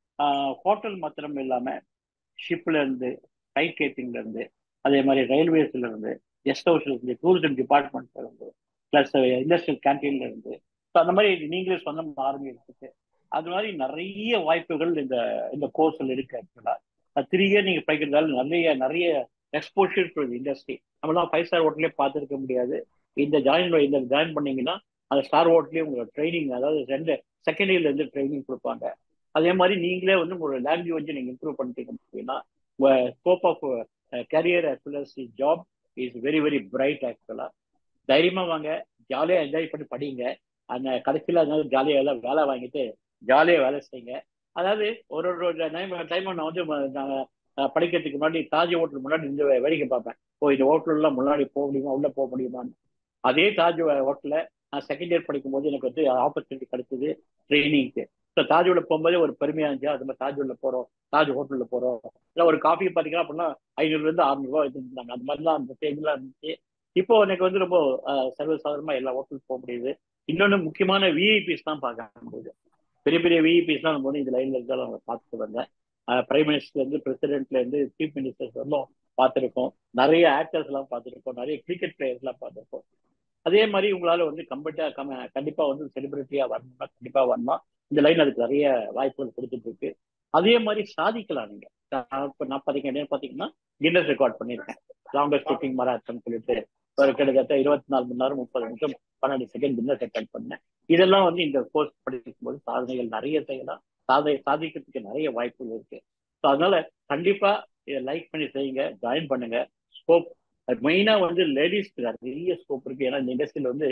ஹோட்டல் மாத்திரம் இல்லாம ஷிப்ல இருந்து ரைட் கேட்டிங்ல இருந்து அதே மாதிரி ரயில்வேஸ்ல இருந்து கெஸ்ட் ஹவுஸ்ல இருந்து டூரிசம் டிபார்ட்மெண்ட்ல இருந்து பிளஸ் இண்டஸ்ட்ரியல் கேன்டீன்ல இருந்து ஸோ அந்த மாதிரி நீங்களே சொந்தம் ஆரம்பிக்கிறதுக்கு அது மாதிரி நிறைய வாய்ப்புகள் இந்த இந்த கோர்ஸ்ல இருக்கு ஆக்சுவலா த்ரீ இயர் நீங்க படிக்கிறதால நிறைய நிறைய எக்ஸ்போஷர் டு இண்டஸ்ட்ரி நம்மளாம் ஃபைவ் ஸ்டார் ஹோட்டலே பார்த்துருக்க முடியாது இந்த ஜாயின் இந்த ஜாயின் பண்ணீங்கன்னா அந்த ஸ்டார் ஹோட்டலே உங்களுக்கு ட்ரைனிங் அதாவது ரெண்டு செகண்ட் இயர்ல இருந்து ட்ரைனிங் கொடுப்பாங்க அதே மாதிரி நீங்களே வந்து உங்களோட லாங்குவேஜ் நீங்க இம்ப்ரூவ் பண்ணிட்டீங்க அப்படின்னா scope of career as well as job is very very bright ஆக்சுவலா தைரியமா வாங்க ஜாலியா என்ஜாய் பண்ணி படிங்க அந்த கடைசியில் அதனால ஜாலியா எல்லாம் வேலை வாங்கிட்டு ஜாலியா வேலை செய்யுங்க அதாவது ஒரு ஒரு டைம் டைம் நான் வந்து ம- நான் நான் படிக்கிறதுக்கு முன்னாடி தாஜ் ஹோட்டல் முன்னாடி இந்த வேடிக்கை பார்ப்பேன் ஓ இந்த ஹோட்டல்லாம் முன்னாடி போக முடியுமா உள்ள போக முடியுமான்னு அதே தாஜ் ஹோட்டல்ல நான் செகண்ட் இயர் படிக்கும் போது எனக்கு வந்து ஆப்பர்ச்சுனிட்டி கிடைச்சது ட்ரைனிங்க்கு ஸோ தாஜ் உள்ள போகும்போது ஒரு பெருமையா இருந்துச்சு அது மாதிரி தாஜ் உள்ள போறோம் தாஜ் ஹோட்டல்ல போறோம் இல்லை ஒரு காஃபி பார்த்தீங்கன்னா அப்படின்னா ஐநூறுல இருந்து அறுநூறு ரூபாய் வச்சிருந்தாங்க அந்த மாதிரிலாம் அந்த ஸ்டேஜ்லாம் இருந்துச்சு இப்போ எனக்கு வந்து ரொம்ப சர்வசாதாரணமா எல்லா ஹோட்டலுக்கு போக முடியுது இன்னொன்று முக்கியமான விஐபிஸ் தான் பார்க்க முடியுது பெரிய பெரிய விஐபிஸ்லாம் நம்ம வந்து இந்த லைன்ல இருந்தாலும் அவங்க பார்த்துட்டு வந்தேன் பிரைம் மினிஸ்டர்ல இருந்து பிரசிடென்ட்ல இருந்து சீஃப் மினிஸ்டர்ஸ் வரலும் பார்த்துருக்கோம் நிறைய ஆக்டர்ஸ் எல்லாம் பார்த்துருக்கோம் நிறைய கிரிக்கெட் பிளேயர்ஸ் எல்லாம் பார்த்துருக்கோம் அதே மாதிரி உங்களால வந்து கம்பட்டா கம கண்டிப்பா வந்து செலிபிரிட்டியா வரணும்னா கண்டிப்பா வரணும் இந்த லைன் அதுக்கு நிறைய வாய்ப்புகள் கொடுத்துட்டு இருக்கு அதே மாதிரி சாதிக்கலாம் நீங்க நான் இப்ப நான் பாத்தீங்கன்னா பாத்தீங்கன்னா கின்னஸ் ரெக்கார்ட் பண்ணியிருக்கேன் லாங்கஸ்ட் ஸ்பீக்கிங் மராத்தன் சொல்லிட்டு ஒரு கிட்டத்தட்ட இருபத்தி நாலு மணி நேரம் முப்பது நிமிஷம் பன்னெண்டு செகண்ட் கின்னஸ் ரெக்கார்ட் பண்ணேன் இதெல்லாம் வந்து இந்த கோர்ஸ் படிக்கும் போது சாதனைகள் நிறைய செய்யலாம் சாதனை சாதிக்கிறதுக்கு நிறைய வாய்ப்புகள் இருக்கு ஸோ அதனால கண்டிப்பா இதை லைக் பண்ணி செய்யுங்க ஜாயின் பண்ணுங்க ஸ்கோப் மெயினா வந்து லேடிஸ்க்கு நிறைய ஸ்கோப் இருக்கு ஏன்னா இந்த இண்டஸ்ட்ரியில வந்து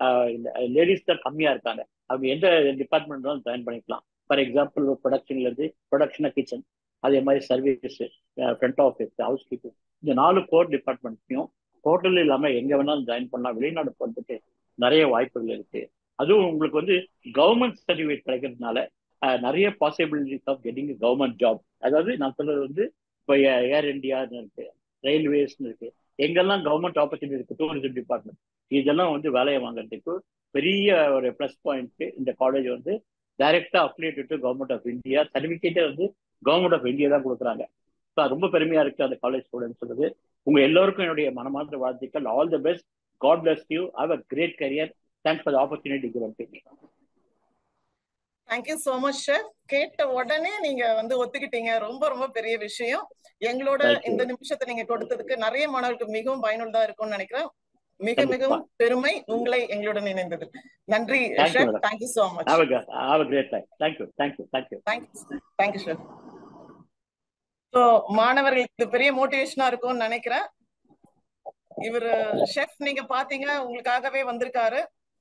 லேடிஸ் தான் கம்மியா இருக்காங்க அவங்க எந்த டிபார்ட்மெண்ட் ஜாயின் பண்ணிக்கலாம் ஃபார் எக்ஸாம்பிள் ப்ரொடக்ஷன்ல இருந்து ப்ரொடக்ஷன் கிச்சன் அதே மாதிரி service front office housekeeping இந்த நாலு கோர் டிபார்ட்மெண்ட்ஸையும் ஹோட்டல் இல்லாம எங்க வேணாலும் ஜாயின் பண்ணலாம் வெளிநாடு போறதுக்கு நிறைய வாய்ப்புகள் இருக்கு அதுவும் உங்களுக்கு வந்து கவர்மெண்ட் சர்டிஃபிகேட் கிடைக்கிறதுனால அஹ், நிறைய possibilities of getting government job அதாவது நான் சொல்றது வந்து இப்போ ஏர் இந்தியான்னு இருக்கு ரயில்வேஸ்னு இருக்கு எங்கெல்லாம் கவர்மெண்ட் ஆப்பர்ச்சுனிட்டி இருக்கு டூரிசம் டிபார்ட்மெண்ட் இதெல்லாம் வந்து வேலையை வாங்குறதுக்கு பெரிய ஒரு ப்ளஸ் பாயிண்ட் இந்த காலேஜ் வந்து டைரக்டா அப்ளிகேட் டு கவர்மெண்ட் ஆஃப் இந்தியா சர்டிபிகேட்டே வந்து கவர்மெண்ட் ஆஃப் இந்தியா தான் கொடுக்குறாங்க So, அது ரொம்ப பெருமையா இருக்கு அந்த காலேஜ் ஸ்டூடெண்ட்ஸ் சொல்றது உங்க எல்லோருக்கும் என்னுடைய மனமார்ந்த வாழ்த்துக்கள் all the best God bless you have a great career thanks for opportunity given to me thank you so much chef கேட்ட உடனே நீங்க வந்து ஒத்துக்கிட்டீங்க ரொம்ப ரொம்ப பெரிய விஷயம் எங்களோட Thank you. இந்த நிமிஷத்தை நீங்க கொடுத்ததுக்கு நிறைய மாணவர்களுக்கு மிகவும் பயனுள்ளதா இருக்கும்னு நினைக்கிறேன் மிக கண்டிப்பா. மிகவும் பெருமை உங்களை எங்களுடன் இணைந்தது நன்றி Thank you, chef madam. Thank you so much have a have a great time thank you thank you thank you thank you thank you chef so மாணவர்களுக்கு இது பெரிய மோட்டிவேஷனா இருக்கும்னு நினைக்கிறேன் இவரு ஷெஃப் நீங்க பாத்தீங்க உங்களுக்காகவே வந்திருக்காரு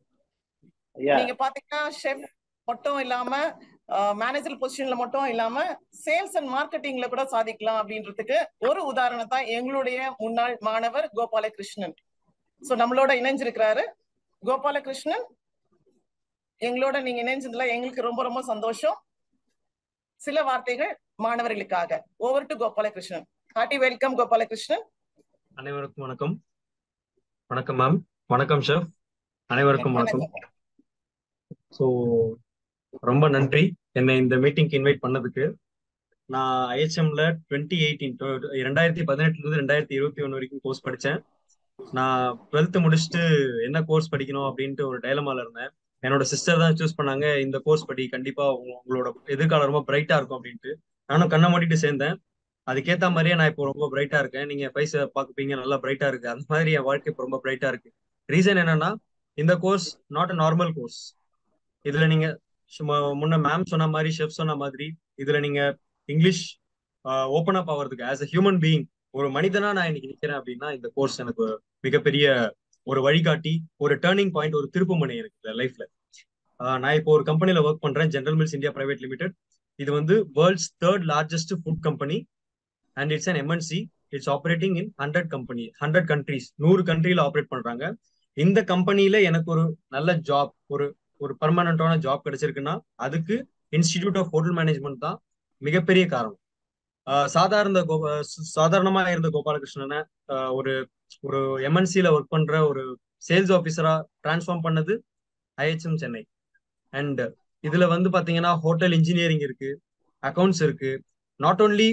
யா நீங்க பாத்தீங்கன்னா ஷெஃப் மட்டும் இல்லாம மேனேஜர் பொசிஷன்ல மட்டும் இல்லாம சேல்ஸ் அண்ட் மார்க்கெட்டிங்ல கூட சாதிக்கலாம் அப்படின்றதுக்கு ஒரு உதாரணம் தான் எங்களுடைய முன்னாள் மாணவர் கோபாலகிருஷ்ணன் சோ நம்மளோட இணைஞ்சிருக்கிறாரு கோபாலகிருஷ்ணன் எங்களோட நீங்க இணைஞ்சதுல எங்களுக்கு ரொம்ப ரொம்ப சந்தோஷம் சில வார்த்தைகள் மாணவர்களுக்காக over to Gopalakrishnan hearty welcome Gopalakrishnan அனைவருக்கும் வணக்கம் வணக்கம் மேம் வணக்கம் ஷெஃப் அனைவருக்கும் வணக்கம் ஸோ ரொம்ப நன்றி என்னை இந்த மீட்டிங்க்கு இன்வைட் பண்ணதுக்கு நான் ஐஹெச்எம்ல டுவெண்ட்டி எயிட்டீன் ரெண்டாயிரத்தி பதினெட்டுல இருந்து ரெண்டாயிரத்தி இருபத்தி ஒன்று வரைக்கும் கோர்ஸ் படித்தேன் நான் டுவெல்த்து முடிச்சுட்டு என்ன கோர்ஸ் படிக்கணும் அப்படின்ட்டு ஒரு டைலமால இருந்தேன் என்னோட சிஸ்டர் தான் சூஸ் பண்ணாங்க இந்த கோர்ஸ் படி கண்டிப்பா உங்களோட எதிர்காலம் ரொம்ப பிரைட்டா இருக்கும் அப்படின்ட்டு நானும் கண்ணை மூடிட்டு சேர்ந்தேன் அதுக்கேத்த மாதிரியே நான் இப்போ ரொம்ப பிரைட்டா இருக்கேன் நீங்க பைசா பாக்குப்பீங்க நல்லா பிரைட்டா இருக்கு அந்த மாதிரி என் வாழ்க்கை இப்போ ரொம்ப பிரைட்டா இருக்கு ரீசன் என்னன்னா இந்த course not a normal course இதுல நீங்க முன்ன மேம் சொன்ன மாதிரி ஷெஃப் சொன்ன மாதிரி இதுல நீங்க இங்கிலீஷ் ஓப்பன் அப் ஆகிறதுக்கு ஆஸ் அ ஹியூமன் பீயிங் ஒரு மனிதனா நான் இன்னைக்கு நிக்கிறேன் அப்படின்னா இந்த கோர்ஸ் எனக்கு மிகப்பெரிய ஒரு வழிகாட்டி ஒரு டேர்னிங் பாயிண்ட் ஒரு திருப்புமுனை எனக்கு லைஃப்ல நான் இப்போ ஒரு கம்பெனில ஒர்க் பண்றேன் General Mills India private limited இது வந்து world's third largest food company and it's an MNC it's operating in hundred company hundred countries நூறு கண்ட்ரில ஆப்ரேட் பண்றாங்க இந்த கம்பெனில எனக்கு ஒரு நல்ல ஜாப் ஒரு ஒரு பர்மனண்டான ஜாப் கிடைச்சிருக்குன்னா அதுக்கு இன்ஸ்டிடியூட் ஆஃப் ஹோட்டல் மேனேஜ்மெண்ட் தான் மிகப்பெரிய காரணம் சாதாரண கோ சாதாரணமா இருந்த கோபாலகிருஷ்ணனை ஒரு ஒரு எம்என்சில ஒர்க் பண்ற ஒரு சேல்ஸ் ஆஃபீஸரா டிரான்ஸ்ஃபார்ம் பண்ணது ஐஹெச்எம் சென்னை அண்ட் இதுல வந்து பாத்தீங்கன்னா ஹோட்டல் இன்ஜினியரிங் இருக்கு அக்கௌண்ட்ஸ் இருக்கு not only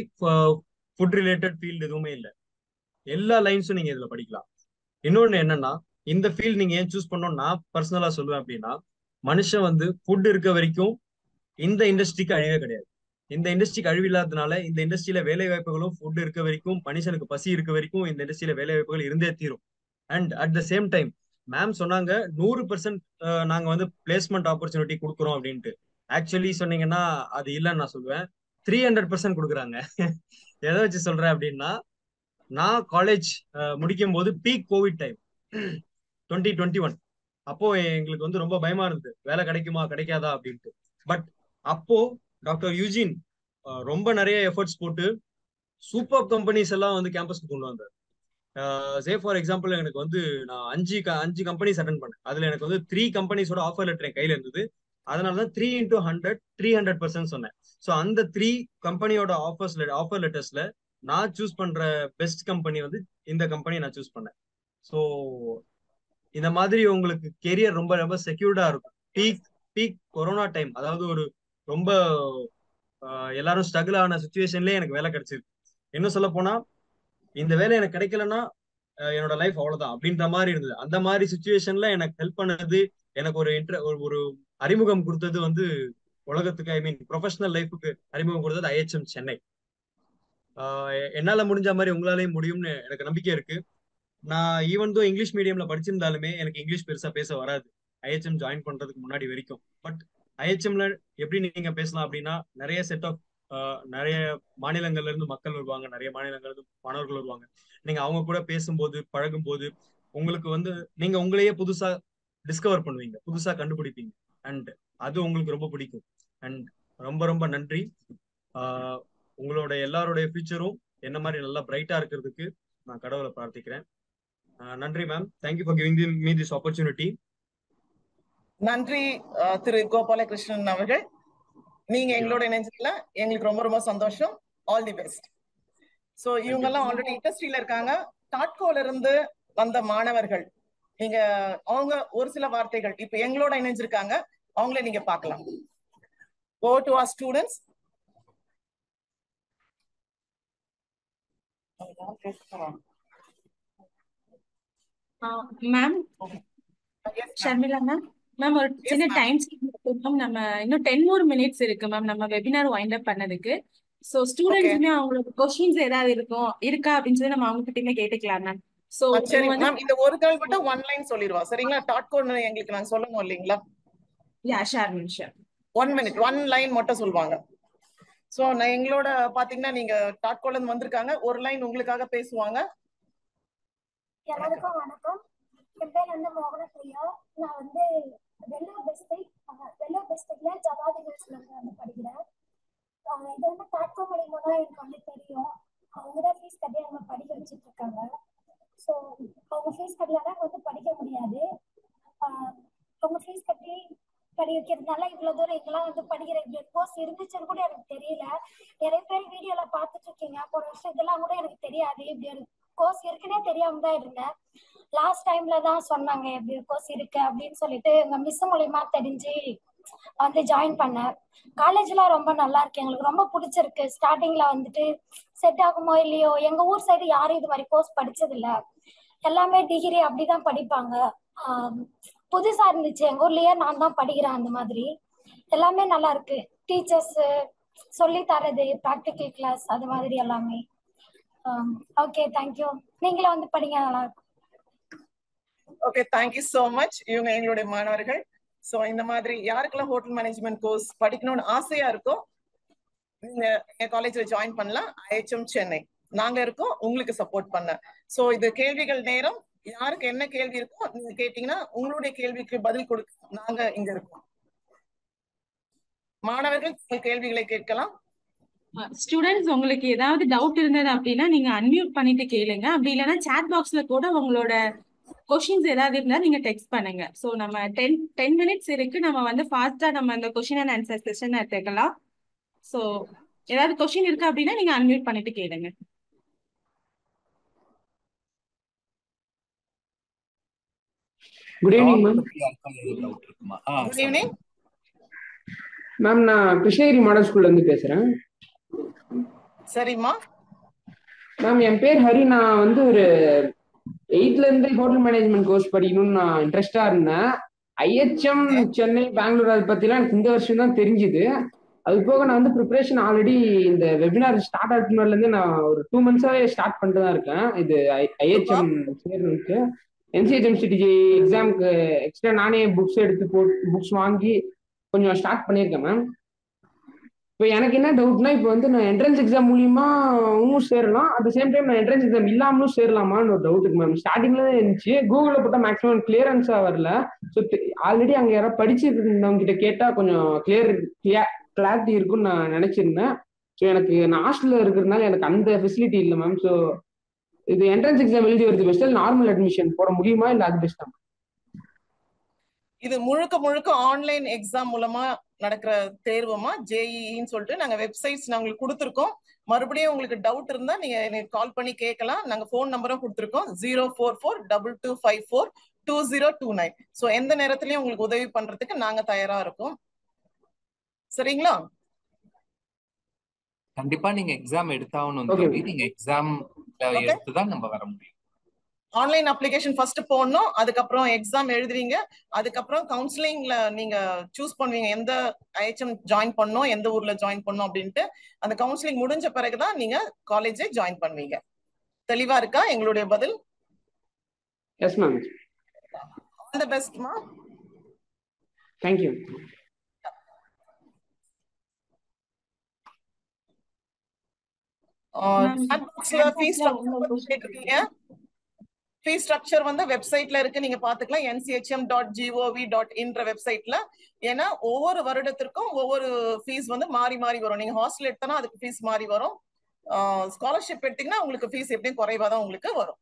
food related field எதுவுமே இல்லை எல்லா லைன்ஸும் நீங்க இதுல படிக்கலாம் இன்னொன்னு என்னன்னா இந்த ஃபீல்ட் நீங்க ஏன் சூஸ் பண்ணோம் நான் பர்சனலா சொல்லுவேன் அப்படின்னா மனுஷன் வந்து ஃபுட் இருக்க வரைக்கும் இந்த இண்டஸ்ட்ரிக்கு அழிவே கிடையாது இந்த இண்டஸ்ட்ரிக்கு அழிவு இல்லாததுனால இந்த இண்டஸ்ட்ரியில வேலை வாய்ப்புகளும் ஃபுட் இருக்க வரைக்கும் மனுஷனுக்கு பசி இருக்க வரைக்கும் இந்த இண்டஸ்ட்ரியில வேலை வாய்ப்புகள் இருந்தே தீரும் and at the same time ma'am சொன்னாங்க நூறு பெர்சன்ட் நாங்க வந்து பிளேஸ்மெண்ட் ஆப்பர்ச்சுனிட்டி கொடுக்குறோம் அப்படின்ட்டு ஆக்சுவலி சொன்னீங்கன்னா அது இல்லைன்னு நான் சொல்லுவேன் த்ரீ ஹண்ட்ரட் பர்சன்ட் கொடுக்குறாங்க எதை வச்சு சொல்றேன் அப்படின்னா நான் காலேஜ் முடிக்கும் போது peak covid time twenty twenty one அப்போ எங்களுக்கு வந்து ரொம்ப பயமா இருந்தது வேலை கிடைக்குமா கிடைக்காதா அப்படின்ட்டு பட் அப்போ டாக்டர் யூஜின் ரொம்ப நிறைய எஃபர்ட்ஸ் போட்டு சூப்பர் கம்பெனிஸ் எல்லாம் வந்து கேம்பஸ்க்கு கொண்டு வந்தார் சே ஃபார் எக்ஸாம்பிள் எனக்கு வந்து நான் அஞ்சு அஞ்சு கம்பெனிஸ் அட்டன் பண்ணேன் அதுல எனக்கு வந்து த்ரீ கம்பெனிஸோட ஆஃபர் லெட்டர் என் கையில இருந்தது அதனால தான் three into hundred three hundred percent சொன்னேன் ஸோ அந்த த்ரீ கம்பெனியோட ஆஃபர்ஸ் ஆஃபர் லெட்டர்ஸ்ல நான் சூஸ் பண்ற பெஸ்ட் கம்பெனி வந்து இந்த கம்பெனி நான் சூஸ் பண்ணேன் ஸோ இந்த மாதிரி உங்களுக்கு கெரியர் ரொம்ப ரொம்ப செக்யூர்டா இருக்கும் பீக் பீக் கொரோனா டைம் அதாவது ஒரு ரொம்ப எல்லாரும் ஸ்ட்ரகிள் ஆன சுச்சுவேஷன்லயே எனக்கு வேலை கிடைச்சிருக்கு என்ன சொல்ல போனா இந்த வேலை எனக்கு கிடைக்கலன்னா என்னோட லைஃப் அவ்வளவுதான் அப்படின்ற மாதிரி இருந்தது அந்த மாதிரி சுச்சுவேஷன்ல எனக்கு ஹெல்ப் பண்ணது எனக்கு ஒரு இன்ட்ர ஒரு அறிமுகம் கொடுத்தது வந்து உலகத்துக்கு ஐ மீன் ப்ரொஃபஷனல் லைஃபுக்கு அறிமுகம் கொடுத்தது ஐஹெச்எம் சென்னை என்னால முடிஞ்ச மாதிரி உங்களாலையும் முடியும்னு எனக்கு நம்பிக்கை இருக்கு நான் ஈவன் தோ இங்கிலீஷ் மீடியம்ல படிச்சிருந்தாலுமே எனக்கு இங்கிலீஷ் பெருசா பேச வராது ஐஹெச்எம் ஜாயின் பண்றதுக்கு முன்னாடி வரைக்கும் பட் ஐஹெச்எம்ல எப்படி நீங்க பேசலாம் அப்படின்னா நிறைய செட் ஆஃப் நிறைய மாநிலங்கள்ல இருந்து மக்கள் வருவாங்க நிறைய மாநிலங்கள்ல இருந்து மாணவர்கள் வருவாங்க நீங்க அவங்க கூட பேசும்போது பழகும் போது உங்களுக்கு வந்து நீங்க உங்களையே புதுசா டிஸ்கவர் பண்ணுவீங்க புதுசா கண்டுபிடிப்பீங்க அண்ட் அது உங்களுக்கு ரொம்ப பிடிக்கும் அண்ட் ரொம்ப ரொம்ப நன்றி உங்களோட எல்லாருடைய ஃபியூச்சரும் என்ன மாதிரி நல்லா பிரைட்டா இருக்கிறதுக்கு நான் கடவுளை பிரார்த்திக்கிறேன் நன்றி ma'am thank you for giving me this opportunity நன்றி திரு கோபாலகிருஷ்ணன் அவர்கள் நீங்க எங்களோட இணைஞ்சதுல எங்களுக்கு ரொம்ப ரொம்ப சந்தோஷம் ஆல் தி பெஸ்ட் சோ இவங்க எல்லாம் ஆல்ரெடி இண்டஸ்ட்ரியில இருக்காங்க டாட்கோல இருந்து வந்த மாணவர்கள் நீங்க அவங்க ஒரு சில வார்த்தைகள் இப்ப எங்களோட இணைஞ்சிருக்காங்க அவங்களே நீங்க பார்க்கலாம் oh to our students ma'am Sharmila ma'am ma'am ஒரு சின்ன டைம் மேம் நம்ம இன்னும் டென் மோர் மினிட்ஸ் இருக்கு மேம் நம்ம வெபினார் வைண்ட் அப் பண்ணதுக்கு சோ ஸ்டூடெண்ட்ஸுமே அவங்களோட கொஸ்டின்ஸ் ஏதாவது இருக்கும் இருக்கா அப்படின்னு சொல்லி நம்ம அவங்க கிட்டயுமே கேட்டுக்கலாம் மேம் சோ சரி மேம் இந்த ஒரு கேள் மட்டும் ஒன் லைன் சொல்லிடுவா சரிங்களா டாட் கோட் எங்களுக்கு நாங்க சொல்லணும் இல்லைங்களா yeah share ma'am share one minute one line மட்டும் சொல்லுவாங்க சோ நான் எங்களோட பாத்தீங்கன்னா நீங்க டாட் கோட்ல இருந்து வந்திருக்காங்க ஒரு லைன் உங்களுக்காக பேசுவாங்க எல்லாருக்கும் வணக்கம் என் பேர் வந்து மோகனப்பிரியா நான் வந்து வெள்ளூர் டிஸ்ட்ரிக்ட் வெள்ளூர் டிஸ்ட்ரிக்ட்ல ஜவாதி ஹில்ஸ்ல இருந்து வந்து படிக்கிறேன் இது வந்து டாட்கோ மூலியமா தான் எனக்கு வந்து தெரியும் அவங்க தான் ஃபீஸ் கட்டி அவங்க படிக்க வச்சுட்டு இருக்காங்க ஸோ அவங்க ஃபீஸ் கட்டலன்னா வந்து படிக்க முடியாது அவங்க ஃபீஸ் கட்டி படி வைக்கிறதுனால இவ்வளவு தூரம் இதெல்லாம் வந்து படிக்கிற இப்படி கோர்ஸ் இருந்துச்சுன்னு கூட எனக்கு தெரியல நிறைய பேர் வீடியோல பார்த்துட்டு இருக்கீங்க போன வருஷம் இதெல்லாம் கூட எனக்கு தெரியாது இப்படி ஒரு கோர்ஸ் இருக்குன்னே தெரியாம தான் இருந்தேன் லாஸ்ட் டைம்ல தான் சொன்னாங்க இப்படி ஒரு கோர்ஸ் இருக்கு அப்படின்னு சொல்லிட்டு எங்க மிஸ் மூலியமா தெரிஞ்சு வந்து ஜாயின் பண்ணேன் காலேஜ்லாம் ரொம்ப நல்லா இருக்கு எங்களுக்கு ரொம்ப பிடிச்சிருக்கு ஸ்டார்டிங்ல வந்துட்டு செட் ஆகுமோ இல்லையோ எங்க ஊர் சைடு யாரும் இது மாதிரி கோர்ஸ் படிச்சது இல்ல எல்லாமே டிகிரி அப்படிதான் படிப்பாங்க ஆஹ் புதுசா இருந்துச்சு எங்க ஊர்லயே நான் தான் படிக்கிறேன் அந்த மாதிரி எல்லாமே நல்லா இருக்கு டீச்சர்ஸ் சொல்லி தரது ப்ராக்டிக்கல் கிளாஸ் அது மாதிரி எல்லாமே ஓகே தேங்க்யூ நீங்களும் வந்து படிங்க நல்லா இருக்கும் ஓகே தேங்க்யூ சோ மச் இவங்க எங்களுடைய மாணவர்கள் சோ இந்த மாதிரி யாருக்கெல்லாம் ஹோட்டல் மேனேஜ்மெண்ட் கோர்ஸ் படிக்கணும்னு ஆசையா இருக்கோ நீங்க எங்க காலேஜ்ல ஜாயின் பண்ணலாம் ஐஹெச்எம் சென்னை நாங்க இருக்கோம் உங்களுக்கு சப்போர்ட் பண்ண சோ இது கேள்விகள் நேரம் யாருக்கு என்ன கேள்வி இருக்கோ நீங்க கேட்டீங்கன்னா உங்களுடைய கேள்விக்கு பதில் கொடுக்க நாங்க இங்க இருக்கோம் மாணவர்கள் உங்கள் கேள்விகளை கேட்கலாம் ஸ்டூடெண்ட்ஸ் உங்களுக்கு ஏதாவது டவுட் இருந்தது அப்படின்னா நீங்க அன்மியூட் பண்ணிட்டு கேளுங்க அப்படி இல்லைன்னா சாட் பாக்ஸ்ல கூட உங்களோட கொஷின்ஸ் ஏதாவது இருந்தா நீங்க டெக்ஸ்ட் பண்ணுங்க ஸோ நம்ம டென் டென் மினிட்ஸ் இருக்கு நம்ம வந்து ஃபாஸ்டா நம்ம அந்த கொஷின் அண்ட் ஆன்சர் செஷன் எடுத்துக்கலாம் ஸோ ஏதாவது கொஷின் இருக்கு அப்படின்னா நீங்க அன்மியூட் பண்ணிட்டு கேளுங்க குட் ஈவினிங் மேம் டவுட் இருக்குமா ஆ குட் ஈவினிங் மேம் நான் கிருஷ்ணகிரி மாடல் ஸ்கூல்ல இருந்து பேசுறேன் சரிம்மா மேம் என் பேர் ஹரி நான் வந்து ஒரு எயிட்ல இருந்து ஹோட்டல் மேனேஜ்மெண்ட் கோர்ஸ் படிக்கணும்னு நான் இன்ட்ரெஸ்டா இருந்தேன் ஐஹெச்எம் சென்னை பெங்களூர் அதை பத்திலாம் எனக்கு இந்த வருஷம் தான் தெரிஞ்சுது அது போக நான் வந்து ப்ரிப்பரேஷன் ஆல்ரெடி இந்த வெபினார் ஸ்டார்ட் ஆகிறதுல இருந்து நான் ஒரு டூ மந்த்ஸாவே ஸ்டார்ட் பண்ணிட்டு தான் இருக்கேன் இது ஐஹெச்எம் சேர்றதுக்கு என்சிஹெச்எம்சிடிஜி எக்ஸாமுக்கு எக்ஸ்ட்ரா நானே புக்ஸ் எடுத்து போட்டு புக்ஸ் வாங்கி கொஞ்சம் ஸ்டார்ட் பண்ணியிருக்கேன் மேம் இப்போ எனக்கு என்ன டவுட்னா இப்போ வந்து நான் என்ட்ரன்ஸ் எக்ஸாம் மூலியமாவும் சேரலாம் அட் சேம் டைம் நான் என்ட்ரன்ஸ் எக்ஸாம் இல்லாமலும் சேரலாமான்னு ஒரு டவுட் இருக்கு மேம் ஸ்டார்டிங்ல தான் இருந்துச்சு கூகுளில் போட்டால் மேக்ஸிமம் கிளியரன்ஸா வரல ஸோ ஆல்ரெடி அங்கே யாராவது படிச்சிருந்தவங்க கிட்ட கேட்டால் கொஞ்சம் கிளியர் கிளாரிட்டி இருக்கும்னு நான் நினைச்சிருந்தேன் ஸோ எனக்கு நான் ஹாஸ்டலில் இருக்கிறதுனால எனக்கு அந்த ஃபெசிலிட்டி இல்லை மேம் ஸோ இது என்ட்ரன்ஸ் எக்ஸாம் எழுதி வருது பெஸ்ட் நார்மல் அட்மிஷன் போட முடியுமா இல்லை அது பெஸ்ட்டா இது முழுக்க முழுக்க ஆன்லைன் எக்ஸாம் மூலமா நடக்கிற தேர்வுமா ஜேஇன்னு சொல்லிட்டு நாங்க வெப்சைட்ஸ் நான் உங்களுக்கு கொடுத்துருக்கோம் மறுபடியும் உங்களுக்கு டவுட் இருந்தா நீங்க எனக்கு கால் பண்ணி கேட்கலாம் நாங்க ஃபோன் நம்பரும் கொடுத்துருக்கோம் zero four four double two five four two zero two nine so எந்த நேரத்திலயும் உங்களுக்கு உதவி பண்றதுக்கு நாங்க தயாரா இருக்கோம் சரிங்களா கண்டிப்பா நீங்க எக்ஸாம் எடுத்தாகணும் Okay. தம்பி நீங்க எக்ஸாம் Okay. எடுத்துதான் நம்ம வர முடியும் ஆன்லைன் அப்ளிகேஷன் ஃபர்ஸ்ட் போடணும் அதுக்கப்புறம் எக்ஸாம் எழுதுறீங்க அதுக்கப்புறம் கவுன்சிலிங்ல நீங்க சூஸ் பண்ணுவீங்க எந்த ஐஹெச்எம் ஜாயின் பண்ணணும் எந்த ஊர்ல ஜாயின் பண்ணணும் அப்படின்ட்டு அந்த கவுன்சிலிங் முடிஞ்ச பிறகுதான் நீங்க காலேஜே ஜாயின் பண்ணுவீங்க தெளிவா இருக்கா எங்களுடைய பதில் எஸ் மேம் ஆல் தி பெஸ்ட்மா தேங்க்யூ ஃபீஸ் கேட்டிருக்கீங்க ஃபீஸ் ஸ்ட்ரக்சர் வந்து வெப்சைட்ல இருக்கு நீங்க பாத்துக்கலாம் என்சிஹெச்எம் டாட் ஜிஓவி டாட் இன்ற வெப்சைட்ல ஏன்னா ஒவ்வொரு வருடத்திற்கும் ஒவ்வொரு ஃபீஸ் வந்து மாறி மாறி வரும் நீங்க ஹாஸ்டல் எடுத்தனா அதுக்கு ஃபீஸ் மாறி வரும் ஸ்காலர்ஷிப் எடுத்தீங்கன்னா உங்களுக்கு ஃபீஸ் எப்படியும் குறைவா தான் உங்களுக்கு வரும்